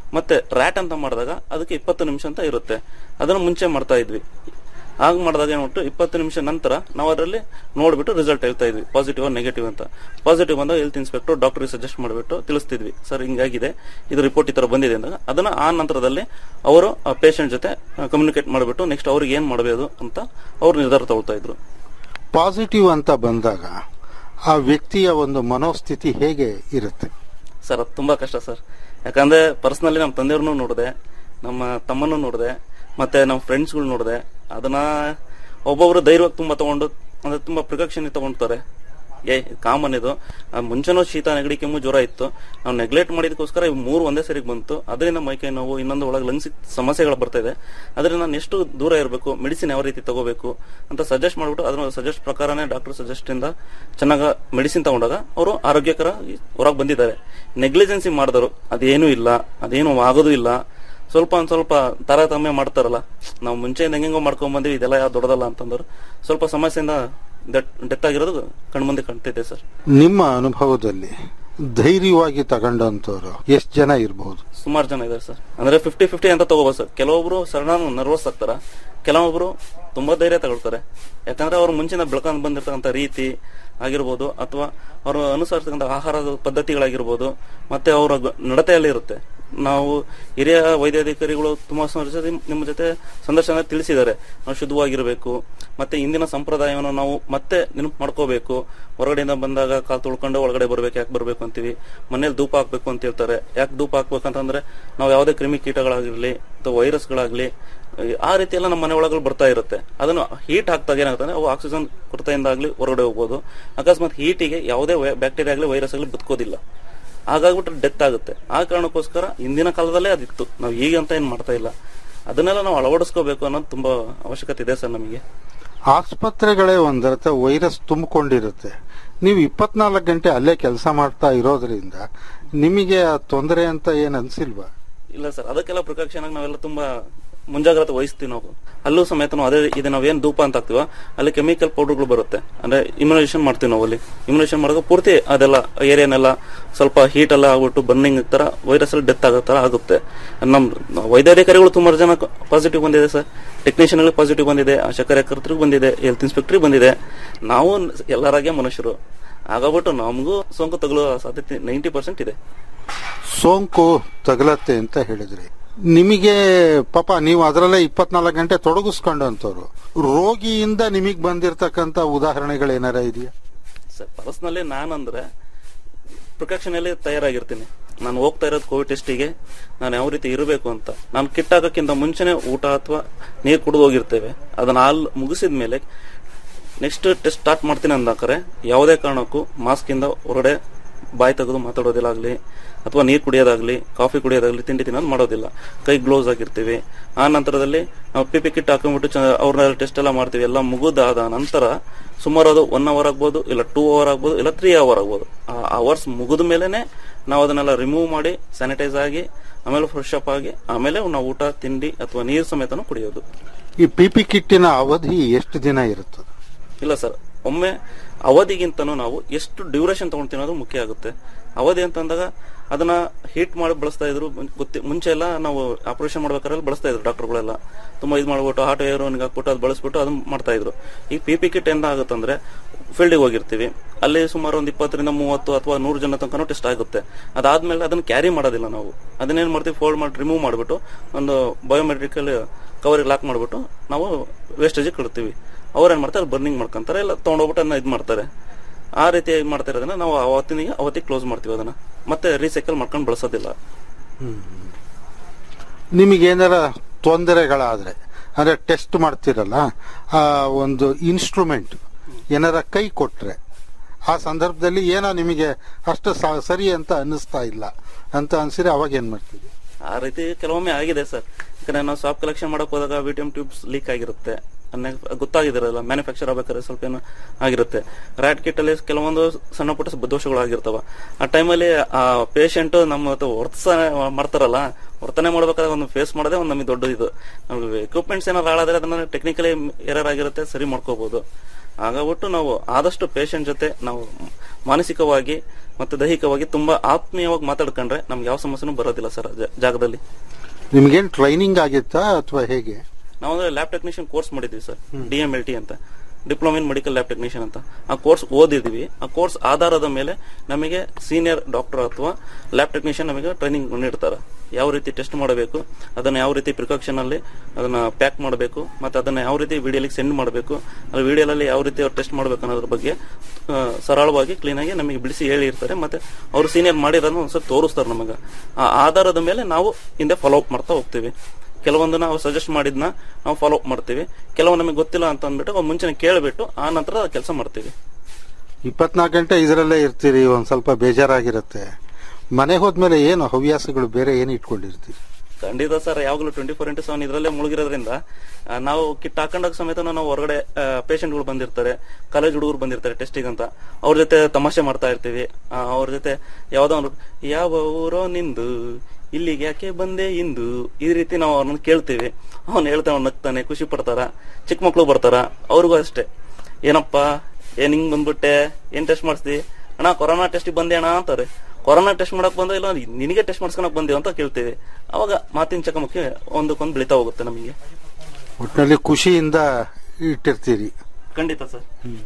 ಮತ್ತೆ ರ್ಯಾಟ್ ಅಂತ ಮಾಡಿದಾಗ ಅದಕ್ಕೆ ಇಪ್ಪತ್ತು ನಿಮಿಷ ಅಂತ ಇರುತ್ತೆ ಅದನ್ನು ಮುಂಚೆ ಮಾಡ್ತಾ ಇದ್ವಿ ಹಾಗೆ ಮಾಡಿದಾಗ ಏನ್ಬಿಟ್ಟು ಇಪ್ಪತ್ತು ನಿಮಿಷ ನಂತರ ನಾವು ಅದರಲ್ಲಿ ನೋಡ್ಬಿಟ್ಟು ರಿಸಲ್ಟ್ ಹೇಳ್ತಾ ಇದ್ವಿ ಪಾಸಿಟಿವ್ ನೆಗೆಟಿವ್ ಅಂತ ಪಾಸಿಟಿವ್ ಬಂದಾಗ ಹೆಲ್ತ್ ಇನ್ಸ್ಪೆಕ್ಟರ್ ಡಾಕ್ಟರ್ಗೆ ಸಜೆಸ್ಟ್ ಮಾಡಿಬಿಟ್ಟು ತಿಳಿಸ್ತಿದ್ವಿ ಸರ್ ಹಿಂಗಾಗಿದೆ ಇದು ರಿಪೋರ್ಟ್ ಈ ತರ ಬಂದಿದೆ ಅಂದಾಗ ಅದನ್ನ ಆ ನಂತರದಲ್ಲಿ ಅವರು ಪೇಷಂಟ್ ಜೊತೆ ಕಮ್ಯುನಿಕೇಟ್ ಮಾಡಿಬಿಟ್ಟು ನೆಕ್ಸ್ಟ್ ಅವ್ರಿಗೆ ಏನ್ ಮಾಡಬೇಕು ಅಂತ ಅವ್ರು ನಿರ್ಧಾರ ತಗೊಳ್ತಾ ಇದ್ರು ಪಾಸಿಟಿವ್ ಅಂತ ಬಂದಾಗ ಆ ವ್ಯಕ್ತಿಯ ಒಂದು ಮನೋಸ್ಥಿತಿ ಹೇಗೆ ಇರುತ್ತೆ ಸರ್ ಅದು ತುಂಬಾ ಕಷ್ಟ ಸರ್ ಯಾಕಂದ್ರೆ ಪರ್ಸನಲಿ ನಮ್ಮ ತಂದೆಯವ್ರನ್ನೂ ನೋಡಿದೆ ನಮ್ಮ ತಮ್ಮನೂ ನೋಡಿದೆ ಮತ್ತೆ ನಮ್ಮ ಫ್ರೆಂಡ್ಸ್ಗಳು ನೋಡಿದೆ ಅದನ್ನ ಒಬ್ಬೊಬ್ರು ಧೈರ್ಯವಾಗಿ ತುಂಬಾ ತಗೊಂಡು ಅಂದ್ರೆ ತುಂಬಾ ಪ್ರಿಕಾಕ್ಷನ್ ತಗೊಂಡ್ತಾರೆ ಏ ಕಾಮನ್ ಇದು ಆ ಮುಂಚೆನೂ ಶೀತ ನೆಗಡಿ ಕೆಮ್ಮು ಜ್ವರ ಇತ್ತು ನಾವು ನೆಗ್ಲೆಕ್ಟ್ ಮಾಡಿದಕ್ಕೋಸ್ಕರ ಇವು ಮೂರು ಒಂದೇ ಸರಿಗೆ ಬಂತು ಅದರಿಂದ ಮೈಕೈ ನೋವು ಇನ್ನೊಂದು ಒಳಗೆ ಲಂಗ್ಸ್ ಸಮಸ್ಯೆಗಳು ಬರ್ತಾ ಇದೆ ಅದರಿಂದ ನಾನು ಎಷ್ಟು ದೂರ ಇರಬೇಕು ಮೆಡಿಸಿನ್ ಯಾವ ರೀತಿ ತಗೋಬೇಕು ಅಂತ ಸಜೆಸ್ಟ್ ಮಾಡ್ಬಿಟ್ಟು ಅದನ್ನ ಸಜೆಸ್ಟ್ ಪ್ರಕಾರನೇ ಡಾಕ್ಟರ್ ಸಜೆಸ್ಟ್ ಇಂದ ಚೆನ್ನಾಗ ಮೆಡಿಸಿನ್ ತಗೊಂಡಾಗ ಅವರು ಆರೋಗ್ಯಕರ ಹೊರಗೆ ಬಂದಿದ್ದಾರೆ ನೆಗ್ಲಿಜೆನ್ಸಿ ಮಾಡಿದರು ಅದೇನೂ ಇಲ್ಲ ಅದೇನು ಆಗೋದು ಇಲ್ಲ ಸ್ವಲ್ಪ ಒಂದ್ ಸ್ವಲ್ಪ ತಾರತಮ್ಯ ಮಾಡ್ತಾರಲ್ಲ ನಾವು ಮುಂಚೆಯಿಂದ ಹೆಂಗೆಂಗೋ ಮಾಡ್ಕೊಂಡ್ ಬಂದಿವಿ ಇದೆಲ್ಲ ಯಾವ್ದು ದೊಡ್ಡದಲ್ಲ ಅಂತಂದ್ರು ಸ್ವಲ್ಪ ಸಮಸ್ಯೆಯಿಂದ ಡೆತ್ ಆಗಿರೋದು ಕಣ್ಮುಂದೆ ಕಾಣ್ತಿದೆ ಸರ್ ನಿಮ್ಮ ಅನುಭವದಲ್ಲಿ ಧೈರ್ಯವಾಗಿ ತಗೊಂಡಂತವ್ರು ಎಷ್ಟು ಜನ ಇರಬಹುದು ಸುಮಾರು ಜನ ಇದಾರೆ ಸರ್ ಅಂದ್ರೆ ಫಿಫ್ಟಿ ಫಿಫ್ಟಿ ಅಂತ ತಗೋಬೋದು ಸರ್ ಕೆಲವೊಬ್ರು ಸಡನ್ ನರ್ವಸ್ ಆಗ್ತಾರ ಕೆಲವೊಬ್ರು ತುಂಬಾ ಧೈರ್ಯ ತಗೊಳ್ತಾರೆ ಯಾಕಂದ್ರೆ ಅವ್ರು ಮುಂಚಿನ ಬೆಳ್ಕೊಂಡ್ ಬಂದಿರ್ತಕ್ಕಂಥ ರೀತಿ ಆಗಿರ್ಬೋದು ಅಥವಾ ಅವರು ಅನುಸರಿಸ್ತಕ್ಕಂಥ ಆಹಾರದ ಪದ್ಧತಿಗಳಾಗಿರ್ಬೋದು ಮತ್ತೆ ಅವರ ಗ- ನಡತೆಯಲ್ಲಿ ಇರುತ್ತೆ ನಾವು ಹಿರಿಯ ವೈದ್ಯಾಧಿಕಾರಿಗಳು ತುಂಬಾ ಸರಿ ನಿಮ್ಮ ಜೊತೆ ಸಂದರ್ಶನ ತಿಳಿಸಿದ್ದಾರೆ ನಾವು ಶುದ್ಧವಾಗಿರ್ಬೇಕು ಮತ್ತೆ ಇಂದಿನ ಸಂಪ್ರದಾಯವನ್ನು ನಾವು ಮತ್ತೆ ನೆನಪು ಮಾಡ್ಕೋಬೇಕು ಹೊರಗಡೆಯಿಂದ ಬಂದಾಗ ಕಾಲು ತೊಳ್ಕೊಂಡು ಒಳಗಡೆ ಬರ್ಬೇಕು ಯಾಕೆ ಬರ್ಬೇಕು ಅಂತೀವಿ ಮನೇಲಿ ಧೂಪ ಹಾಕ್ಬೇಕು ಅಂತ ಹೇಳ್ತಾರೆ ಯಾಕೆ ಧೂಪ ಹಾಕ್ಬೇಕಂತಂದ್ರೆ ನಾವು ಯಾವುದೇ ಕ್ರಿಮಿ ಕೀಟಗಳಾಗಿರ್ಲಿ ಅಥವಾ ವೈರಸ್ಗಳಾಗ್ಲಿ ಆ ರೀತಿ ಎಲ್ಲ ನಮ್ಮ ಮನೆ ಒಳಗಡೆ ಬರ್ತಾ ಇರುತ್ತೆ ಅದನ್ನು ಹೀಟ್ ಹಾಕ್ದಾಗ ಏನಾಗ್ತದೆ ಅವು ಆಕ್ಸಿಜನ್ ಕೊರತೆಯಿಂದಾಗ್ಲಿ ಹೊರಗಡೆ ಹೋಗ್ಬೋದು ಅಕಸ್ಮಾತ್ ಹೀಟಿಗೆ ಯಾವುದೇ ಬ್ಯಾಕ್ಟೀರಿಯಾ ಆಗಲಿ ವೈರಸ್ ಆಗಲಿ ಬದುಕೋದಿಲ್ಲ ಹಾಗಾಗ್ಬಿಟ್ರೆ ಡೆತ್ ಆಗುತ್ತೆ ಆ ಕಾರಣಕ್ಕೋಸ್ಕರ ಹಿಂದಿನ ಕಾಲದಲ್ಲೇ ಅದಿತ್ತು ನಾವು ಈಗ ಅಂತ ಏನ್ ಮಾಡ್ತಾ ಇಲ್ಲ ಅದನ್ನೆಲ್ಲ ನಾವು ಅಳವಡಿಸ್ಕೋಬೇಕು ಅನ್ನೋದು ತುಂಬಾ ಅವಶ್ಯಕತೆ ಇದೆ ಸರ್ ನಮಗೆ ಆಸ್ಪತ್ರೆಗಳೇ ಒಂದರತ ವೈರಸ್ ತುಂಬಿಕೊಂಡಿರುತ್ತೆ ನೀವು ಇಪ್ಪತ್ನಾಲ್ಕು ಗಂಟೆ ಅಲ್ಲೇ ಕೆಲಸ ಮಾಡ್ತಾ ಇರೋದ್ರಿಂದ ನಿಮಗೆ ಆ ತೊಂದರೆ ಅಂತ ಏನ್ ಅನ್ಸಿಲ್ವಾ ಇಲ್ಲ ಸರ್ ಅದಕ್ಕೆಲ್ಲ ಪ್ರಿಕಾಕ್ಷನ್ ಆಗಿ ನಾವೆಲ್ಲ ತುಂಬಾ ಮುಂಜಾಗ್ರತೆ ವಹಿಸ್ತೀವಿ ನಾವು ಅಲ್ಲೂ ಸಮೇತ ನಾವು ಅದೇ ಇದು ನಾವೇನ್ ಧೂಪ ಅಂತ ಹಾಕ್ತಿವ ಅಲ್ಲಿ ಕೆಮಿಕಲ್ ಪೌಡರ್ಗಳು ಬರುತ್ತೆ ಅಂದ್ರೆ ಇಮ್ಯುನೈಸೇಷನ್ ಮಾಡ್ತೀವಿ ನಾವು ಅಲ್ಲಿ ಇಮ್ಯುನೈಸೇಷನ್ ಮಾಡಿದಾಗ ಪೂರ್ತಿ ಅದೆಲ್ಲ ಏರಿಯಾನೆಲ್ಲ ಸ್ವಲ್ಪ ಹೀಟ್ ಎಲ್ಲ ಆಗ್ಬಿಟ್ಟು ಬರ್ನಿಂಗ್ ತರ ವೈರಸ್ ಅಲ್ಲಿ ಡೆತ್ ಆಗೋ ತರ ಆಗುತ್ತೆ ನಮ್ ವೈದ್ಯಾಧಿಕಾರಿಗಳು ತುಂಬಾ ಜನ ಪಾಸಿಟಿವ್ ಬಂದಿದೆ ಸರ್ ಟೆಕ್ನಿಷಿಯನ್ ಪಾಸಿಟಿವ್ ಬಂದಿದೆ ಆಶಾ ಕಾರ್ಯಕರ್ತರಿಗೂ ಬಂದಿದೆ ಹೆಲ್ತ್ ಇನ್ಸ್ಪೆಕ್ಟರ್ ಬಂದಿದೆ ನಾವು ಎಲ್ಲರಾಗೆ ಮನುಷ್ಯರು ಆಗಾಗ್ಬಿಟ್ಟು ನಮಗೂ ಸೋಂಕು ತಗುಲುವ ಸಾಧ್ಯತೆ ನೈಂಟಿ ಪರ್ಸೆಂಟ್ ಇದೆ ಸೋಂಕು ತಗಲತ್ತೆ ಅಂತ ಹೇಳಿದ್ರಿ ನಿಮಗೆ ಪಾಪ ನೀವು ಅದರಲ್ಲೇ ಇಪ್ಪತ್ನಾಲ್ಕು ಗಂಟೆ ತೊಡಗಿಸ್ಕೊಂಡಂತವ್ರು ರೋಗಿಯಿಂದ ನಿಮಗ್ ಬಂದಿರತಕ್ಕಂತ ಉದಾಹರಣೆಗಳೇನಾರ ಇದೆಯಾ ಸರ್ ಪರ್ಸ್ನಲಿ ನಾನಂದ್ರೆ ಪ್ರಿಕಾಕ್ಷನ್ ಅಲ್ಲಿ ತಯಾರಾಗಿರ್ತೀನಿ ನಾನು ಹೋಗ್ತಾ ಇರೋದು ಕೋವಿಡ್ ಟೆಸ್ಟಿಗೆ ನಾನು ಯಾವ ರೀತಿ ಇರಬೇಕು ಅಂತ ನಾನು ಕಿಟ್ ಹಾಕೋಕ್ಕಿಂತ ಮುಂಚೆನೆ ಊಟ ಅಥವಾ ನೀರು ಕುಡಿದು ಹೋಗಿರ್ತೇವೆ ಅದನ್ನ ಹಾಲ್ ಮುಗಿಸಿದ ಮೇಲೆ ನೆಕ್ಸ್ಟ್ ಟೆಸ್ಟ್ ಸ್ಟಾರ್ಟ್ ಮಾಡ್ತೀನಿ ಅಂದಾಕರೆ ಯಾವುದೇ ಕಾರಣಕ್ಕೂ ಮಾಸ್ಕ್ ಇಂದ ಹೊರಗಡೆ ಬಾಯಿ ತೆಗೆದು ಮಾತಾಡೋದಿಲ್ಲಾಗ್ಲಿ ಅಥವಾ ನೀರು ಕುಡಿಯೋದಾಗ್ಲಿ ಕಾಫಿ ಕುಡಿಯೋದಾಗ್ಲಿ ತಿಂಡಿ ತಿನ್ನೋದು ಮಾಡೋದಿಲ್ಲ ಕೈ ಗ್ಲೋಸ್ ಆಗಿರ್ತೀವಿ ಆ ನಂತರದಲ್ಲಿ ನಾವು ಪಿ ಪಿ ಕಿಟ್ ಹಾಕೊಂಡ್ಬಿಟ್ಟು ಚ- ಅವ್ರನ್ನ ಟೆಸ್ಟ್ ಎಲ್ಲ ಮಾಡ್ತೀವಿ ಎಲ್ಲ ಮುಗಿದಾದ ನಂತರ ಸುಮಾರು ಅದು ಒನ್ ಅವರ್ ಆಗ್ಬೋದು ಇಲ್ಲ ಟೂ ಅವರ್ ಆಗ್ಬೋದು ಇಲ್ಲ ತ್ರೀ ಅವರ್ ಆಗ್ಬೋದು ಆ ಅವರ್ಸ್ ಮುಗಿದ ಮೇಲೆನೆ ನಾವು ಅದನ್ನೆಲ್ಲ ರಿಮೂವ್ ಮಾಡಿ ಸ್ಯಾನಿಟೈಸ್ ಆಗಿ ಆಮೇಲೆ ಫ್ರೆಶ್ ಅಪ್ ಆಗಿ ಆಮೇಲೆ ನಾವು ಊಟ ತಿಂಡಿ ಅಥವಾ ನೀರು ಸಮೇತನೂ ಕುಡಿಯೋದು ಈ ಪಿ ಪಿ ಕಿಟ್ಟಿನ ಅವಧಿ ಎಷ್ಟು ದಿನ ಇರುತ್ತದೆ ಇಲ್ಲ ಸರ್ ಒಮ್ಮೆ ಅವಧಿಗಿಂತನೂ ನಾವು ಎಷ್ಟು ಡ್ಯೂರೇಷನ್ ತಗೊಳ್ತೀವಿ ಅನ್ನೋದು ಮುಖ್ಯ ಆಗುತ್ತೆ ಅವಧಿ ಅಂತಂದಾಗ ಅದನ್ನ ಹೀಟ್ ಮಾಡಿ ಬಳಸ್ತಾ ಇದ್ರು ಮುಂ- ಗೊತ್ತಿ ಮುಂಚೆ ಎಲ್ಲ ನಾವು ಆಪರೇಷನ್ ಮಾಡ್ಬೇಕಾದ್ರೆ ಬಳಸ್ತಾ ಇದ್ರು ಡಾಕ್ಟರ್ಗಳೆಲ್ಲ ತುಂಬಾ ಇದು ಮಾಡ್ಬಿಟ್ಟು ಹಾಟ್ ಏರ್ ಹಾಕ್ಬಿಟ್ಟು ಅದು ಬಳಸ್ಬಿಟ್ಟು ಅದನ್ನ ಮಾಡ್ತಾ ಇದ್ರು ಈ ಪಿ ಪಿ ಕಿಟ್ ಎಂದ ಆಗುತ್ತಂದ್ರೆ ಫೀಲ್ಡಿಗೆ ಹೋಗಿರ್ತೀವಿ ಅಲ್ಲಿ ಸುಮಾರು ಒಂದು ಇಪ್ಪತ್ತರಿಂದ ಮೂವತ್ತು ಅಥವಾ ನೂರು ಜನ ತನಕ ಟೆಸ್ಟ್ ಆಗುತ್ತೆ ಅದಾದ್ಮೇಲೆ ಅದನ್ನ ಕ್ಯಾರಿ ಮಾಡೋದಿಲ್ಲ ನಾವು ಅದನ್ನೇನ್ ಮಾಡ್ತೀವಿ ಫೋಲ್ಡ್ ಮಾಡಿ ರಿಮೂವ್ ಮಾಡಿಬಿಟ್ಟು ಒಂದು ಬಯೋಮೆಟ್ರಿಕಲ್ ಕವರಿಗೆ ಲಾಕ್ ಮಾಡಿಬಿಟ್ಟು ನಾವು ವೇಸ್ಟೇಜ್ ಕಳ್ತೀವಿ ಅವ್ರು ಏನ್ ಮಾಡ್ತಾರೆ ಬರ್ನಿಂಗ್ ಮಾಡ್ಕೊಂತಾರೆ ಇಲ್ಲ ತಗೊಂಡೋಗ್ಬಿಟ್ಟು ಅದನ್ನ ಇದು ಮಾಡ್ತಾರೆ ಆ ರೀತಿ ಇದ್ ಮಾಡ್ತಾ ಇರೋದನ್ನ ನಾವು ಅವತ್ತಿನಿಗೆ ಅವತ್ತಿಗೆ ಕ್ಲೋಸ್ ಮಾಡ್ತೀವಿ ಅದನ್ನ ಮತ್ತೆ ರೀಸೈಕಲ್ ಮಾಡ್ಕೊಂಡು ಬಳಸೋದಿಲ್ಲ ನಿಮಗೇನಾರ ತೊಂದರೆಗಳಾದ್ರೆ ಅಂದ್ರೆ ಟೆಸ್ಟ್ ಮಾಡ್ತಿರಲ್ಲ ಆ ಒಂದು ಇನ್ಸ್ಟ್ರೂಮೆಂಟ್ ಏನಾರ ಕೈ ಕೊಟ್ರೆ ಆ ಸಂದರ್ಭದಲ್ಲಿ ಏನೋ ನಿಮಗೆ ಅಷ್ಟು ಸ- ಸರಿ ಅಂತ ಅನ್ನಿಸ್ತಾ ಇಲ್ಲ ಅಂತ ಅನ್ಸಿದ್ರೆ ಅವಾಗ ಏನ್ ಮಾಡ್ತೀವಿ ಆ ರೀತಿ ಕೆಲವೊಮ್ಮೆ ಆಗಿದೆ ಸರ್ ಯಾಕಂದ್ರೆ ನಾವು ಸಾಫ್ಟ್ ಕಲೆಕ್ಷನ್ ಮಾಡಕ್ ಹೋದಾಗ ವಿಟಿಎಂ ಟ್ಯೂಬ್ಸ್ ಲೀಕ್ ಆಗಿರುತ್ತೆ ಅನ್ನ- ಗೊತ್ತಾಗಿದಿರಲ್ಲ ಮ್ಯಾನುಫ್ಯಾಕ್ಚರ್ ಆಗ್ಬೇಕಾದ್ರೆ ಸ್ವಲ್ಪ ಏನೋ ಆಗಿರುತ್ತೆ ರ್ಯಾಟ್ ಕಿಟ್ ಅಲ್ಲಿ ಕೆಲವೊಂದು ಸಣ್ಣ ಪುಟ್ಟ ದೋಷಗಳು ಆಗಿರ್ತಾವ ಆ ಟೈಮಲ್ಲಿ ಆ ಪೇಷಂಟ್ ನಮ್ಮ ಹತ್ರ ವರ್ತ ಮಾಡ್ತಾರಲ್ಲ ವರ್ತನೆ ಮಾಡ್ಬೇಕಾದ್ರೆ ಒಂದು ಫೇಸ್ ಮಾಡೋದೇ ಒಂದು ನಮಗೆ ದೊಡ್ಡ ಇದು ನಮ್ಗೆ ಎಕ್ವಿಪ್ಮೆಂಟ್ಸ್ ಏನಾದ್ರು ಹಾಳಾದ್ರೆ ಅದನ್ನ ಟೆಕ್ನಿಕಲಿ ಎರರ್ ಆಗಿರುತ್ತೆ ಸರಿ ಮಾಡ್ಕೋಬಹುದು ಹಾಗಾಗ್ಬಿಟ್ಟು ನಾವು ಆದಷ್ಟು ಪೇಷಂಟ್ ಜೊತೆ ನಾವು ಮಾನಸಿಕವಾಗಿ ಮತ್ತೆ ದೈಹಿಕವಾಗಿ ತುಂಬಾ ಆತ್ಮೀಯವಾಗಿ ಮಾತಾಡ್ಕೊಂಡ್ರೆ ನಮ್ಗೆ ಯಾವ ಸಮಸ್ಯೆನೂ ಬರೋದಿಲ್ಲ ಸರ್ ಜಾಗದಲ್ಲಿ ನಿಮ್ಗೇನ್ ಟ್ರೈನಿಂಗ್ ಆಗಿತ್ತಾ ಅಥವಾ ಹೇಗೆ ನಾವು ಅಂದ್ರೆ ಲ್ಯಾಬ್ ಟೆಕ್ನಿಷಿಯನ್ ಕೋರ್ಸ್ ಮಾಡಿದ್ವಿ sir D M L T ಅಂತ diploma in medical lab technician ಅಂತ ಆ ಕೋರ್ಸ್ ಓದಿದ್ವಿ ಆ ಕೋರ್ಸ್ ಆಧಾರದ ಮೇಲೆ ನಮಗೆ ಸೀನಿಯರ್ ಡಾಕ್ಟರ್ ಅಥವಾ ಲ್ಯಾಬ್ ಟೆಕ್ನಿಷಿಯನ್ ನಮಗೆ ಟ್ರೈನಿಂಗ್ ನೀಡ್ತಾರೆ ಯಾವ ರೀತಿ ಟೆಸ್ಟ್ ಮಾಡಬೇಕು ಅದನ್ನ ಯಾವ ರೀತಿ ಪ್ರಿಕಾಕ್ಷನ್ ಅಲ್ಲಿ ಅದನ್ನ ಪ್ಯಾಕ್ ಮಾಡಬೇಕು ಮತ್ತೆ ಅದನ್ನ ಯಾವ ರೀತಿ ವಿಡಿಯೋಲಿ ಸೆಂಡ್ ಮಾಡಬೇಕು ಅದು ವಿಡಿಯೋದಲ್ಲಿ ಯಾವ ರೀತಿ ಅವ್ರು ಟೆಸ್ಟ್ ಮಾಡಬೇಕು ಅನ್ನೋದ್ರ ಬಗ್ಗೆ ಆ, ಸರಳವಾಗಿ ಕ್ಲೀನ್ ಆಗಿ ನಮಗೆ ಬಿಡಿಸಿ ಹೇಳಿರ್ತಾರೆ ಮತ್ತೆ ಅವರು ಸೀನಿಯರ್ ಮಾಡಿರೋದನ್ನ ಒಂದ್ಸಲ ತೋರಿಸ್ತಾರೆ ನಮಗೆ ಆ ಆಧಾರದ ಮೇಲೆ ನಾವು ಹಿಂದೆ ಫಾಲೋ ಅಪ್ ಮಾಡ್ತಾ ಹೋಗ್ತೀವಿ ಕೆಲವೊಂದು ನಾವು ಸಜೆಸ್ಟ್ ಮಾಡಿದ್ನ ನಾವು ಫಾಲೋ ಅಪ್ ಮಾಡ್ತೀವಿ ಕೆಲವು ನಮಗೆ ಗೊತ್ತಿಲ್ಲ ಅಂತ ಅಂದ್ಬಿಟ್ಟು ಒಂದು ಮುಂಚೆನೆ ಕೇಳಿಬಿಟ್ಟು ಆ ನಂತರ ಕೆಲಸ ಮಾಡ್ತೀವಿ ಇಪ್ಪತ್ನಾಲ್ಕು ಗಂಟೆ ಇದರಲ್ಲೇ ಇರ್ತೀರಿ ಒಂದ್ ಸ್ವಲ್ಪ ಬೇಜಾರಾಗಿರತ್ತೆ ಮನೆ ಹೋದ್ಮೇಲೆ ಏನು ಹವ್ಯಾಸಗಳು ಬೇರೆ ಏನು ಇಟ್ಕೊಂಡಿರ್ತೀರಿ ಖಂಡಿತ ಸರ್ ಯಾವಾಗಲೂ ಟ್ವೆಂಟಿ ಫೋರ್ ಇಂಟು ಸೆವೆನ್ ಇದರಲ್ಲೇ ಮುಳುಗಿರೋದ್ರಿಂದ ಆ, ನಾವು ಕಿಟ್ ಹಾಕೊಂಡಾಗ ಸಮೇತ ನಾವು ಹೊರಗಡೆ ಪೇಷಂಟ್ಗಳು ಬಂದಿರ್ತಾರೆ ಕಾಲೇಜ್ ಹುಡುಗರು ಬಂದಿರ್ತಾರೆ ಟೆಸ್ಟಿಗೆ ಅಂತ ಅವ್ರ ಜೊತೆ ತಮಾಷೆ ಮಾಡ್ತಾ ಇರ್ತೀವಿ ಆ, ಅವ್ರ ಜೊತೆ ಯಾವ್ದೋ ಒಂದು ಯಾವ ಊರೋ ನಿಂದು ಇಲ್ಲಿಗೆ ಯಾಕೆ ಬಂದೆ ಇಂದು ಈ ರೀತಿ ನಾವು ಅವ್ರನ್ನ ಕೇಳ್ತೀವಿ ಅವ್ನು ಹೇಳ್ತಾನೆ ಅವ್ನು ನಗ್ತಾನೆ ಖುಷಿ ಪಡ್ತಾರ ಚಿಕ್ಕ ಮಕ್ಳು ಬರ್ತಾರ ಅವ್ರಿಗೂ ಅಷ್ಟೇ ಏನಪ್ಪ ಏನ್ ಹಿಂಗ್ ಬಂದ್ಬಿಟ್ಟೆ ಏನ್ ಟೆಸ್ಟ್ ಮಾಡಿಸ್ದಿ ಅಣ್ಣ ಕೊರೋನಾ ಟೆಸ್ಟ್ ಬಂದೆ ಅಣ್ಣ ಅಂತಾರೆ ಕೊರೋನಾ ಟೆಸ್ಟ್ ಮಾಡಕ್ ಬಂದ ಇಲ್ಲ ನಿನಗೆ ಟೆಸ್ಟ್ ಮಾಡ್ಸ್ಕೊಳಕ್ ಬಂದೇವ ಅಂತ ಕೇಳ್ತೀವಿ ಅವಾಗ ಮಾತಿನ ಚಕಮಕಿ ಒಂದಕ್ಕೊಂದು ಬೆಳಿತಾ ಹೋಗುತ್ತೆ ನಮಗೆ ಒಟ್ಟಿನಲ್ಲಿ ಖುಷಿಯಿಂದ ಇಟ್ಟಿರ್ತೀರಿ ಖಂಡಿತ ಸರ್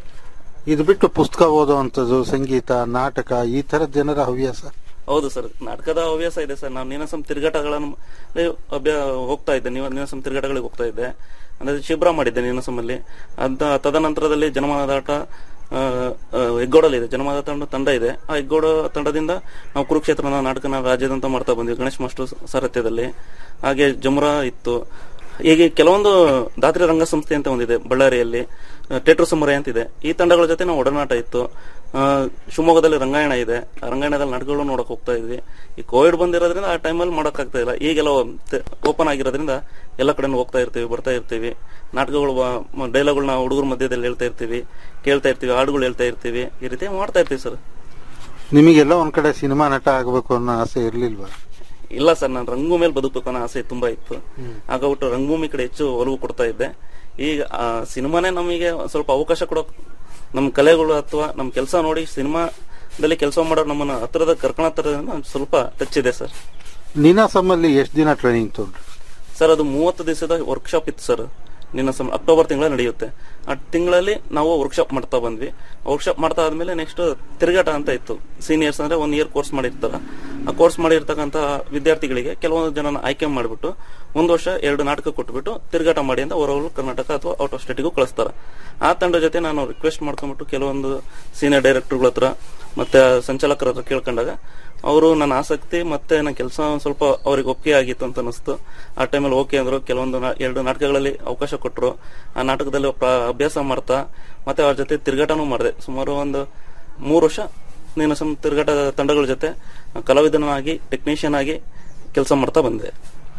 ಇದು ಬಿಟ್ಟು ಪುಸ್ತಕ ಓದುವಂಥದ್ದು ಸಂಗೀತ ನಾಟಕ ಈ ತರ ಜನರ ಹವ್ಯಾಸ ಹೌದು ಸರ್ ನಾಟಕದ ಹವ್ಯಾಸ ಇದೆ ಸರ್ ನಾನು ನೀನಸಂ ತಿರುಗಾಟಗಳನ್ನು ಅಭ್ಯಾ ಹೋಗ್ತಾ ಇದ್ದೆ ನೀವು ನೀನಸಂ ತಿರುಗಾಟಗಳಿಗೆ ಹೋಗ್ತಾ ಇದ್ದೆ ಅಂದ್ರೆ ಶಿಬಿರ ಮಾಡಿದ್ದೆ ನೀನಸಮಲ್ಲಿ ಅದ ತದನಂತರದಲ್ಲಿ ಜನಮಾನದಾಟ ಆ, ಆ, ಹೆಗ್ಗೋಡಲ್ಲಿದೆ ಜನಮಾನ ತಂಡ ತಂಡ ಇದೆ ಆ ಹೆಗ್ಗೋಡ ತಂಡದಿಂದ ನಾವು ಕುರುಕ್ಷೇತ್ರ ನಾಟಕನ ರಾಜ್ಯದಂತ ಮಾಡ್ತಾ ಬಂದ್ವಿ ಗಣೇಶ್ ಮಾಸ್ಟರ್ ಸಾರಥ್ಯದಲ್ಲಿ ಹಾಗೆ ಜಮುರ ಇತ್ತು ಹೀಗೆ ಕೆಲವೊಂದು ದಾತ್ರಿ ರಂಗ ಸಂಸ್ಥೆ ಅಂತ ಒಂದಿದೆ ಬಳ್ಳಾರಿಯಲ್ಲಿ ಟೇಟ್ರು ಸಮುರಾಯ ಅಂತ ಇದೆ ಈ ತಂಡಗಳ ಜೊತೆ ನಾವು ಒಡನಾಟ ಇತ್ತು ಆ, ಶಿವಮೊಗ್ಗದಲ್ಲಿ ರಂಗಾಯಣ ಇದೆ ಆ ರಂಗಾಯಣದಲ್ಲಿ ನಾಟಕಗಳು ನೋಡಕ್ ಹೋಗ್ತಾ ಇದ್ವಿ ಈ ಕೋವಿಡ್ ಬಂದಿರೋದ್ರಿಂದ ಆ ಟೈಮಲ್ಲಿ ಮಾಡೋಕ್ ಆಗ್ತಾ ಇಲ್ಲ ಈಗೆಲ್ಲ ಓಪನ್ ಆಗಿರೋದ್ರಿಂದ ಎಲ್ಲ ಕಡೆ ಹೋಗ್ತಾ ಇರ್ತೀವಿ ಬರ್ತಾ ಇರ್ತೀವಿ ನಾಟಕಗಳು ಡೈಲಾಗ್ಗಳನ್ನ ಹುಡುಗರ ಮಧ್ಯದಲ್ಲಿ ಹೇಳ್ತಾ ಇರ್ತೀವಿ ಕೇಳ್ತಾ ಇರ್ತೀವಿ ಹಾಡುಗಳು ಹೇಳ್ತಾ ಇರ್ತೀವಿ ಈ ರೀತಿ ಮಾಡ್ತಾ ಇರ್ತೀವಿ ಸರ್ ನಿಮಗೆಲ್ಲ ಒಂದ್ ಕಡೆ ಸಿನಿಮಾ ನಟ ಆಗಬೇಕು ಅನ್ನೋ ಆಸೆ ಇರ್ಲಿಲ್ವಾ ಇಲ್ಲ ಸರ್ ನಾನು ರಂಗಭೂಮಿ ಮೇಲೆ ಬದುಕಬೇಕು ಅನ್ನೋ ಆಸೆ ತುಂಬಾ ಇತ್ತು ಹಾಗಾಗ್ಬಿಟ್ಟು ರಂಗಭೂಮಿ ಕಡೆ ಹೆಚ್ಚು ಒಲವು ಕೊಡ್ತಾ ಇದ್ದೆ ಈಗ ಆ ಸಿನಿಮಾನೇ ನಮಗೆ ಒಂದ್ ಸ್ವಲ್ಪ ಅವಕಾಶ ಕೊಡೋಕ್ ನಮ್ಮ ಕಲೆಗಳು ಅಥವಾ ನಮ್ಮ ಕೆಲಸ ನೋಡಿ ಸಿನಿಮಾದಲ್ಲಿ ಕೆಲಸ ಮಾಡೋ ನಮ್ಮನ್ನ ಹತ್ರದ ಕರ್ಕೊಳತ್ತರೋದ್ರಿಂದ ಒಂದ್ ಸ್ವಲ್ಪ ಟಚ್ ಇದೆ ಸರ್ ನೀನಾಸಮ್ಮಲ್ಲಿ ಎಷ್ಟು ದಿನ ಟ್ರೈನಿಂಗ್ ತಗೊಂಡ್ರಿ ಸರ್ ಅದು ಮೂವತ್ತು ದಿವಸದ ವರ್ಕ್ಶಾಪ್ ಇತ್ತು ಸರ್ ನಿನ್ನ ಸಮ ಅಕ್ಟೋಬರ್ ತಿಂಗಳ ನಡೆಯುತ್ತೆ ಆ ತಿಂಗಳಲ್ಲಿ ನಾವು ವರ್ಕ್ಶಾಪ್ ಮಾಡ್ತಾ ಬಂದ್ವಿ ವರ್ಕ್ಶಾಪ್ ಮಾಡ್ತಾ ಆದ್ಮೇಲೆ ನೆಕ್ಸ್ಟ್ ತಿರುಗಾಟ ಅಂತ ಇತ್ತು ಸೀನಿಯರ್ಸ್ ಅಂದ್ರೆ ಒನ್ ಇಯರ್ ಕೋರ್ಸ್ ಮಾಡಿರ್ತಾರ ಆ ಕೋರ್ಸ್ ಮಾಡಿರ್ತಕ್ಕಂಥ ವಿದ್ಯಾರ್ಥಿಗಳಿಗೆ ಕೆಲವೊಂದು ಜನನ ಆಯ್ಕೆ ಮಾಡಿಬಿಟ್ಟು ಒಂದು ವರ್ಷ ಎರಡು ನಾಟಕ ಕೊಟ್ಬಿಟ್ಟು ತಿರುಗಾಟ ಮಾಡಿ ಅಂತ ಹೊರ ಕರ್ನಾಟಕ ಅಥವಾ ಔಟ್ ಆಫ್ ಸ್ಟೇಟಿಗೂ ಕಳಿಸ್ತಾರೆ ಆ ತಂಡ ಜೊತೆ ನಾನು ರಿಕ್ವೆಸ್ಟ್ ಮಾಡ್ಕೊಂಡ್ಬಿಟ್ಟು ಕೆಲವೊಂದು ಸೀನಿಯರ್ ಡೈರೆಕ್ಟರ್ಗಳ ಹತ್ರ ಮತ್ತೆ ಸಂಚಾಲಕರ ಹತ್ರ ಕೇಳ್ಕೊಂಡಾಗ ಅವರು ನನ್ನ ಆಸಕ್ತಿ ಮತ್ತೆ ನನ್ನ ಕೆಲಸ ಸ್ವಲ್ಪ ಅವ್ರಿಗೆ ಒಪ್ಪಿಗೆ ಆಗಿತ್ತು ಅಂತ ಅನಿಸ್ತು ಆ ಟೈಮಲ್ಲಿ ಓಕೆ ಅಂದ್ರು ಕೆಲವೊಂದು ನಾ- ಎರಡು ನಾಟಕಗಳಲ್ಲಿ ಅವಕಾಶ ಕೊಟ್ಟರು ಆ ನಾಟಕದಲ್ಲಿ ಪ್ರ- ಅಭ್ಯಾಸ ಮಾಡ್ತಾ ಮತ್ತೆ ಅವ್ರ ಜೊತೆ ತಿರುಗಾಟನೂ ಮಾಡಿದೆ ಸುಮಾರು ಒಂದು ಮೂರು ವರ್ಷ ನೀನು ಸಮ್ ತಿರುಗಾಟ ತಂಡಗಳ ಜೊತೆ ಕಲಾವಿದನಾಗಿ ಟೆಕ್ನಿಷಿಯನ್ ಆಗಿ ಕೆಲಸ ಮಾಡ್ತಾ ಬಂದೆ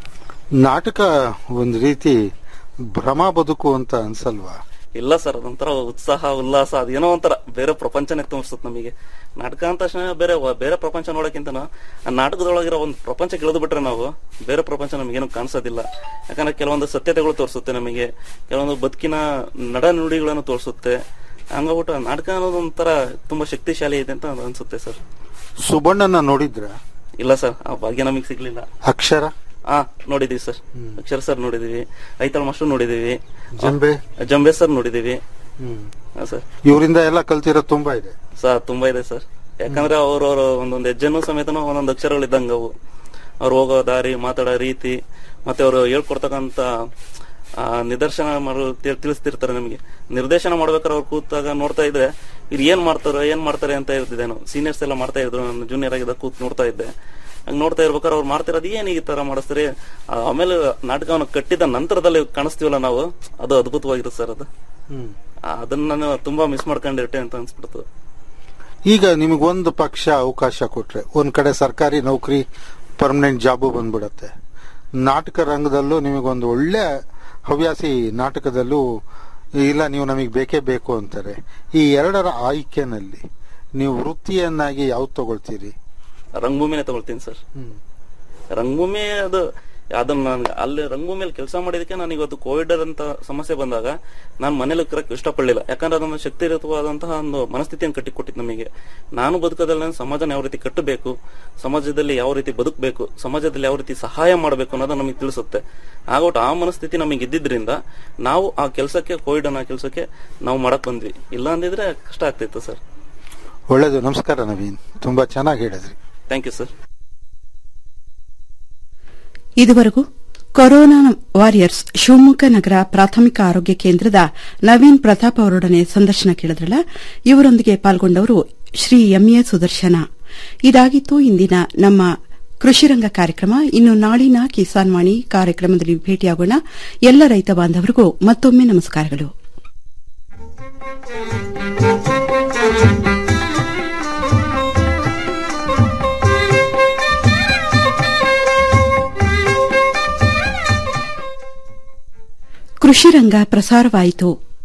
ನಾಟಕ ಒಂದ್ ರೀತಿ ಭ್ರಮ ಬದುಕು ಅಂತ ಅನ್ಸಲ್ವಾ ಇಲ್ಲ ಸರ್ ಅದೊಂಥರ ಉತ್ಸಾಹ ಉಲ್ಲಾಸ ಅದೇನೋ ಒಂಥರ ಬೇರೆ ಪ್ರಪಂಚನೇ ತುಂಬಿಸುತ್ತೆ ನಮಗೆ ನಾಟಕ ಅಂತ ತಕ್ಷಣ ಬೇರೆ ವ- ಬೇರೆ ಪ್ರಪಂಚ ನೋಡಕ್ಕಿಂತ ಆ ನಾಟಕದೊಳಗಿರೋ ಒಂದು ಪ್ರಪಂಚ ಇಳಿದು ಬಿಟ್ರೆ ನಾವು ಬೇರೆ ಪ್ರಪಂಚ ನಮಗೇನು ಕಾಣಿಸೋದಿಲ್ಲ ಯಾಕಂದ್ರೆ ಕೆಲವೊಂದು ಸತ್ಯತೆಗಳು ತೋರಿಸುತ್ತೆ ನಮಗೆ ಕೆಲವೊಂದು ಬದುಕಿನ ನಡ ನುಡಿಗಳನ್ನು ತೋರಿಸುತ್ತೆ ಹಂಗಾಗ್ಬಿಟ್ಟು ಆ ನಾಟಕ ಅನ್ನೋದು ಒಂಥರ ತುಂಬಾ ಶಕ್ತಿಶಾಲಿ ಇದೆ ಅಂತ ಅನ್ಸುತ್ತೆ ಸರ್ ಸುಬಣ್ಣನ ನೋಡಿದ್ರ ಇಲ್ಲ ಸರ್ ಆ ಭಾಗ್ಯ ನಮಗೆ ಸಿಗ್ಲಿಲ್ಲ ಅಕ್ಷರ ಹಾ ನೋಡಿದೀವಿ ಸರ್ ಅಕ್ಷರ ಸರ್ ನೋಡಿದೀವಿ ಐತಾಳ್ ಮಾಸ್ಟರ್ ನೋಡಿದೀವಿ ಜಂಬೆ ಜಂಬೆ ಸರ್ ನೋಡಿದೀವಿ ಹಾ ಸರ್ ಇವರಿಂದ ಎಲ್ಲ ಕಲ್ತಿರೋದು ತುಂಬಾ ಇದೆ ಸರ್ ತುಂಬಾ ಇದೆ ಸರ್ ಯಾಕಂದ್ರೆ ಅವ್ರವ್ರ ಒಂದೊಂದು ಹೆಜ್ಜೆನೂ ಸಮೇತನೂ ಒಂದೊಂದು ಅಕ್ಷರಗಳು ಇದ್ದಂಗ ಅವು ಅವ್ರು ಹೋಗೋ ದಾರಿ ಮಾತಾಡೋ ರೀತಿ ಮತ್ತೆ ಅವರು ಹೇಳ್ಕೊಡ್ತಕ್ಕಂತ ಆ, ನಿದರ್ಶನ ಮಾಡೋ ತಿಳ್- ತಿಳಿಸ್ತಿರ್ತಾರೆ ನಮಗೆ ನಿರ್ದೇಶನ ಮಾಡ್ಬೇಕಾದ್ರೆ ಅವ್ರು ಕೂತಾಗ ನೋಡ್ತಾ ಇದ್ರೆ ಇದು ಏನ್ ಮಾಡ್ತಾರೋ ಏನ್ ಮಾಡ್ತಾರೆ ಅಂತ ಇರ್ತಿದ್ದೆ ನಾನು ಸೀನಿಯರ್ಸ್ ಎಲ್ಲ ಮಾಡ್ತಾ ಇದ್ರು ನಾನು ಜೂನಿಯರ್ ಆಗಿದ್ದ ಕೂತ್ ನೋಡ್ತಾ ಇದ್ದೆ ಹಂಗ್ ನೋಡ್ತಾ ಇರ್ಬೇಕಾದ್ರೆ ಅವ್ರು ಮಾಡ್ತಿರೋದು ಏನ್ ಈ ತರ ಮಾಡಿಸ್ತಾರೆ ಆ, ಆಮೇಲೆ ನಾಟಕವನ್ನು ಕಟ್ಟಿದ ನಂತರದಲ್ಲಿ ಕಾಣಿಸ್ತೀವಲ್ಲ ನಾವು ಅದು ಅದ್ಭುತವಾಗಿರುತ್ತೆ ಸರ್ ಅದು ಆ, ಅದನ್ನ ನಾನು ತುಂಬಾ ಮಿಸ್ ಮಾಡ್ಕೊಂಡಿರ್ತೆ ಅಂತ ಅನ್ಸ್ಬಿಡ್ತು ಈಗ ನಿಮಗೊಂದು ಪಕ್ಷ ಅವಕಾಶ ಕೊಟ್ರೆ ಒಂದ್ ಕಡೆ ಸರ್ಕಾರಿ ನೌಕರಿ ಪರ್ಮನೆಂಟ್ ಜಾಬು ಬಂದ್ಬಿಡತ್ತೆ ನಾಟಕ ರಂಗದಲ್ಲೂ ನಿಮಗೊಂದು ಒಳ್ಳೆ ಹವ್ಯಾಸಿ ನಾಟಕದಲ್ಲೂ ಇಲ್ಲ ನೀವು ನಮಗೆ ಬೇಕೇ ಬೇಕು ಅಂತಾರೆ ಈ ಎರಡರ ಆಯ್ಕೆನಲ್ಲಿ ನೀವು ವೃತ್ತಿಯನ್ನಾಗಿ ಯಾವ್ದು ತಗೊಳ್ತೀರಿ ರಂಗಭೂಮಿನೇ ತಗೊಳ್ತೀನಿ ಸರ್ ರಂಗಭೂಮಿ ಅದು ಅದನ್ನ ನಾನು ಅಲ್ಲಿ ರಂಗಭೂಮಿಯಲ್ಲಿ ಕೆಲಸ ಮಾಡಿದಕ್ಕೆ ನಾನು ಇವತ್ತು ಕೋವಿಡ್ ಅಂತ ಸಮಸ್ಯೆ ಬಂದಾಗ ನಾನು ಮನೇಲಿ ಇರಕ್ಕೆ ಇಷ್ಟಪಡಲಿಲ್ಲ ಯಾಕಂದ್ರೆ ಅದೊಂದು ಶಕ್ತಿಯುತವಾದಂತಹ ಒಂದು ಮನಸ್ಥಿತಿಯನ್ನು ಕಟ್ಟಿಕೊಟ್ಟಿತ್ತು ನಮಗೆ ನಾನು ಬದುಕೋದ್ರಲ್ಲಿ ನಾನು ಸಮಾಜನ ಯಾವ ರೀತಿ ಕಟ್ಟಬೇಕು ಸಮಾಜದಲ್ಲಿ ಯಾವ ರೀತಿ ಬದುಕಬೇಕು ಸಮಾಜದಲ್ಲಿ ಯಾವ ರೀತಿ ಸಹಾಯ ಮಾಡಬೇಕು ಅನ್ನೋದು ನಮಗೆ ತಿಳಿಸುತ್ತೆ ಆಗೋಟ್ ಆ ಮನಸ್ಥಿತಿ ನಮಗೆ ಇದ್ದಿದ್ರಿಂದ ನಾವು ಆ ಕೆಲಸಕ್ಕೆ ಕೋವಿಡ್ ಅನ್ನೋ ಕೆಲಸಕ್ಕೆ ನಾವು ಮಾಡಕ್ ಬಂದ್ವಿ ಇಲ್ಲ ಅಂದಿದ್ರೆ ಕಷ್ಟ ಆಗ್ತಿತ್ತು ಸರ್ ಒಳ್ಳೇದು ನಮಸ್ಕಾರ ನವೀನ್ ತುಂಬಾ ಚೆನ್ನಾಗಿ ಹೇಳಿದ್ರಿ ಥ್ಯಾಂಕ್ ಯು ಸರ್ ಇದುವರೆಗೂ ಕೊರೋನಾ ವಾರಿಯರ್ಸ್ ಶಿವಮೊಗ್ಗ ನಗರ ಪ್ರಾಥಮಿಕ ಆರೋಗ್ಯ ಕೇಂದ್ರದ ನವೀನ್ ಪ್ರತಾಪ್ ಅವರೊಡನೆ ಸಂದರ್ಶನ ಕೇಳಿದ್ರಲ್ಲ ಇವರೊಂದಿಗೆ ಪಾಲ್ಗೊಂಡವರು ಶ್ರೀ ಎಂಎ ಸುದರ್ಶನ ಇದಾಗಿತ್ತು ಇಂದಿನ ನಮ್ಮ ಕೃಷಿರಂಗ ಕಾರ್ಯಕ್ರಮ ಇನ್ನು ನಾಳಿನ ಕಿಸಾನ್ ವಾಣಿ ಕಾರ್ಯಕ್ರಮದಲ್ಲಿ ಭೇಟಿಯಾಗೋಣ ಎಲ್ಲ ರೈತ ಬಾಂಧವರಿಗೂ ಮತ್ತೊಮ್ಮೆ ನಮಸ್ಕಾರಗಳು ಕೃಷಿರಂಗ ಪ್ರಸಾರವಾಯಿತು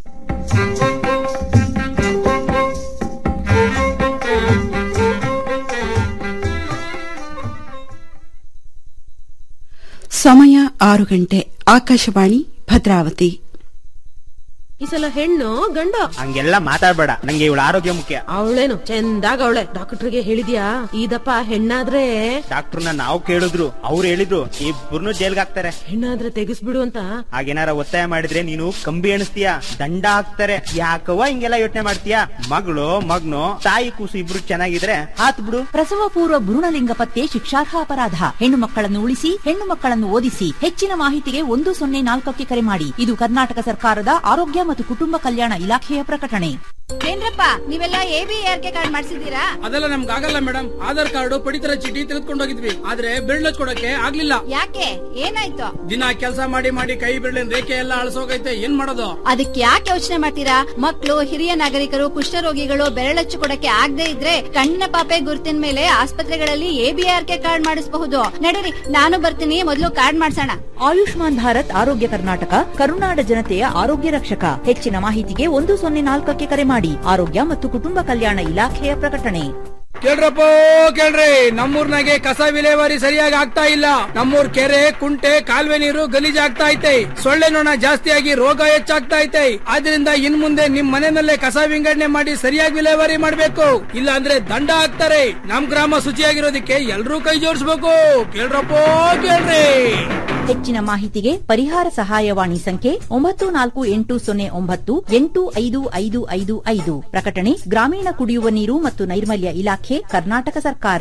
ಸಮಯ ಆರು ಗಂಟೆ ಆಕಾಶವಾಣಿ ಭದ್ರಾವತಿ ಈ ಸಲ ಹೆಣ್ಣು ಗಂಡ ಹಂಗೆಲ್ಲ ಮಾತಾಡ್ಬೇಡ ನಂಗೆ ಇವಳ ಆರೋಗ್ಯ ಮುಖ್ಯ ಅವಳೇನು ಚಂದಾಗ ಅವಳೆ ಡಾಕ್ಟರ್ಗೆ ಹೇಳಿದ್ಯಾ ಇದಪ್ಪ ಹೆಣ್ಣಾದ್ರೆ ಡಾಕ್ಟರ್ನ ನಾವು ಕೇಳಿದ್ರು ಅವ್ರು ಹೇಳಿದ್ರು ಇಬ್ಬರನ್ನು ಜೈಲ್ಗೆ ಹಾಕ್ತಾರೆ ಹೆಣ್ಣಾದ್ರೆ ತೆಗಿಸ್ಬಿಡು ಅಂತ ಹಾಗೇನಾರ ಒತ್ತಾಯ ಮಾಡಿದ್ರೆ ನೀನು ಕಂಬಿ ಎಣಿಸ್ತೀಯ ದಂಡ ಹಾಕ್ತಾರೆ ಯಾಕವ್ವ ಹಿಂಗೆಲ್ಲ ಯೋಚನೆ ಮಾಡ್ತೀಯ ಮಗಳು ಮಗ್ನು ತಾಯಿ ಕೂಸು ಇಬ್ರು ಚೆನ್ನಾಗಿದ್ರೆ ಹಾತ್ ಬಿಡು ಪ್ರಸವ ಪೂರ್ವ ಭ್ರೂಣಲಿಂಗ ಪತ್ತೆ ಶಿಕ್ಷಾರ್ಹ ಅಪರಾಧ ಹೆಣ್ಣು ಮಕ್ಕಳನ್ನು ಉಳಿಸಿ ಹೆಣ್ಣು ಮಕ್ಕಳನ್ನು ಓದಿಸಿ ಹೆಚ್ಚಿನ ಮಾಹಿತಿಗೆ ಒಂದು ಸೊನ್ನೆ ನಾಲ್ಕಕ್ಕೆ ಕರೆ ಮಾಡಿ ಇದು ಕರ್ನಾಟಕ ಸರ್ಕಾರದ ಆರೋಗ್ಯ ಮತ್ತು ಕುಟುಂಬ ಕಲ್ಯಾಣ ಇಲಾಖೆಯ ಪ್ರಕಟಣೆ ಏನ್ರಪ್ಪ ನೀವೆಲ್ಲ A B R K card ಮಾಡಿಸಿದೀರಾ ಅದೆಲ್ಲ ನಮ್ಗೆ ಆಗಲ್ಲ ಮೇಡಮ್ ಆಧಾರ್ ಕಾರ್ಡ್ ಪಡಿತರ ಚೀಟಿ ತೆಗೆದುಕೊಂಡು ಹೋಗಿದ್ವಿ ಆದ್ರೆ ಬಿರ್ಳ ಕೊಡಕ್ಕೆ ಆಗ್ಲಿಲ್ಲ ಯಾಕೆ ಏನಾಯ್ತು ದಿನ ಕೆಲಸ ಮಾಡಿ ಮಾಡಿ ಕೈ ಬಿರ್ಲಿನ ರೇಖೆ ಎಲ್ಲ ಅಳಸೋಗೈತೆ ಏನ್ ಮಾಡೋದು ಅದಕ್ಕೆ ಯಾಕೆ ಯೋಚನೆ ಮಾಡ್ತೀರಾ ಮಕ್ಕಳು ಹಿರಿಯ ನಾಗರಿಕರು ಕುಷ್ಠರೋಗಿಗಳು ಬೆರಳಚ್ಚು ಕೊಡಕ್ಕೆ ಆಗದೆ ಇದ್ರೆ ಕಣ್ಣಿನ ಪಾಪೆ ಗುರುತಿನ ಮೇಲೆ ಆಸ್ಪತ್ರೆಗಳಲ್ಲಿ ಎಬಿಆರ್ ಕೆ ಕಾರ್ಡ್ ಮಾಡಿಸಬಹುದು ನಡೀರಿ ನಾನು ಬರ್ತೀನಿ ಮೊದಲು ಕಾರ್ಡ್ ಮಾಡ್ಸೋಣ ಆಯುಷ್ಮಾನ್ ಭಾರತ್ ಆರೋಗ್ಯ ಕರ್ನಾಟಕ ಕರುನಾಡ ಜನತೆಯ ಆರೋಗ್ಯ ರಕ್ಷಕ ಹೆಚ್ಚಿನ ಮಾಹಿತಿಗೆ ಒಂದು ಸೊನ್ನೆ ನಾಲ್ಕಕ್ಕೆ ಕರೆ ಮಾಡಿ ಆರೋಗ್ಯ ಮತ್ತು ಕುಟುಂಬ ಕಲ್ಯಾಣ ಇಲಾಖೆಯ ಪ್ರಕಟಣೆ ಕೇಳ್ರಪ್ಪ ಕೇಳ್ರಿ ನಮ್ಮೂರ್ನಾಗೆ ಕಸ ವಿಲೇವಾರಿ ಸರಿಯಾಗಿ ಆಗ್ತಾ ಇಲ್ಲ ನಮ್ಮೂರ್ ಕೆರೆ ಕುಂಟೆ ಕಾಲುವೆ ನೀರು ಗಲೀಜ್ ಆಗ್ತಾ ಐತೆ ಸೊಳ್ಳೆ ನೊಣ ಜಾಸ್ತಿಯಾಗಿ ರೋಗ ಹೆಚ್ಚಾಗ್ತಾ ಐತೆ ಆದ್ರಿಂದ ಇನ್ ಮುಂದೆ ನಿಮ್ ಮನೆಯಲ್ಲೇ ಕಸ ವಿಂಗಡಣೆ ಮಾಡಿ ಸರಿಯಾಗಿ ವಿಲೇವಾರಿ ಮಾಡ್ಬೇಕು ಇಲ್ಲ ಅಂದ್ರೆ ದಂಡ ಹಾಕ್ತಾರೆ ನಮ್ ಗ್ರಾಮ ಶುಚಿಯಾಗಿರೋದಕ್ಕೆ ಎಲ್ರೂ ಕೈ ಜೋಡಿಸ್ಬೇಕು ಕೇಳ್ರಪ್ಪ ಕೇಳ್ರಿ ಹೆಚ್ಚಿನ ಮಾಹಿತಿಗೆ ಪರಿಹಾರ ಸಹಾಯವಾಣಿ ಸಂಖ್ಯೆ ಒಂಬತ್ತು ನಾಲ್ಕು ಎಂಟು ಸೊನ್ನೆ ಒಂಬತ್ತು ಎಂಟು ಐದು ಐದು ಐದು ಐದು ಪ್ರಕಟಣೆ ಗ್ರಾಮೀಣ ಕುಡಿಯುವ ನೀರು ಮತ್ತು ನೈರ್ಮಲ್ಯ ಇಲಾಖೆ ಕರ್ನಾಟಕ ಸರ್ಕಾರ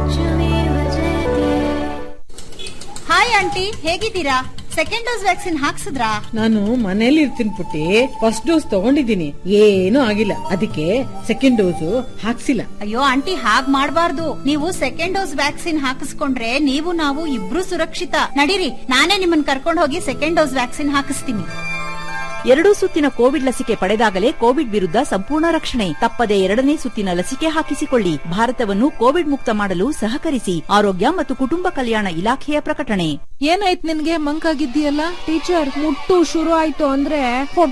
ಹಾಯ್ ಆಂಟಿ ಹೇಗಿದ್ದೀರಾ ಸೆಕೆಂಡ್ ಡೋಸ್ ವ್ಯಾಕ್ಸಿನ್ ಹಾಕ್ಸಿದ್ರಾ ನಾನು ಮನೇಲಿ ಇರ್ತೀನಿ ಪುಟ್ಟಿ ಫಸ್ಟ್ ಡೋಸ್ ತಗೊಂಡಿದ್ದೀನಿ ಏನೂ ಆಗಿಲ್ಲ ಅದಕ್ಕೆ ಸೆಕೆಂಡ್ ಡೋಸ್ ಹಾಕ್ಸಿಲ್ಲ ಅಯ್ಯೋ ಆಂಟಿ ಹಾಗ್ ಮಾಡ್ಬಾರ್ದು ನೀವು ಸೆಕೆಂಡ್ ಡೋಸ್ ವ್ಯಾಕ್ಸಿನ್ ಹಾಕಿಸ್ಕೊಂಡ್ರೆ ನೀವು ನಾವು ಇಬ್ರು ಸುರಕ್ಷಿತ ನಡೀರಿ ನಾನೇ ನಿಮ್ಮನ್ನ ಕರ್ಕೊಂಡು ಹೋಗಿ ಸೆಕೆಂಡ್ ಡೋಸ್ ವ್ಯಾಕ್ಸಿನ್ ಹಾಕಿಸ್ತೀನಿ ಎರಡೂ ಸುತ್ತಿನ ಕೋವಿಡ್ ಲಸಿಕೆ ಪಡೆದಾಗಲೇ ಕೋವಿಡ್ ವಿರುದ್ಧ ಸಂಪೂರ್ಣ ರಕ್ಷಣೆ ತಪ್ಪದೆ ಎರಡನೇ ಸುತ್ತಿನ ಲಸಿಕೆ ಹಾಕಿಸಿಕೊಳ್ಳಿ ಭಾರತವನ್ನು ಕೋವಿಡ್ ಮುಕ್ತ ಮಾಡಲು ಸಹಕರಿಸಿ ಆರೋಗ್ಯ ಮತ್ತು ಕುಟುಂಬ ಕಲ್ಯಾಣ ಇಲಾಖೆಯ ಪ್ರಕಟಣೆ ಏನಾಯ್ತು ನಿನ್ಗೆ ಮಂಕಾಗಿದ್ದೀಯಲ್ಲ ಟೀಚರ್ ಮುಟ್ಟು ಶುರು ಆಯ್ತು ಅಂದ್ರೆ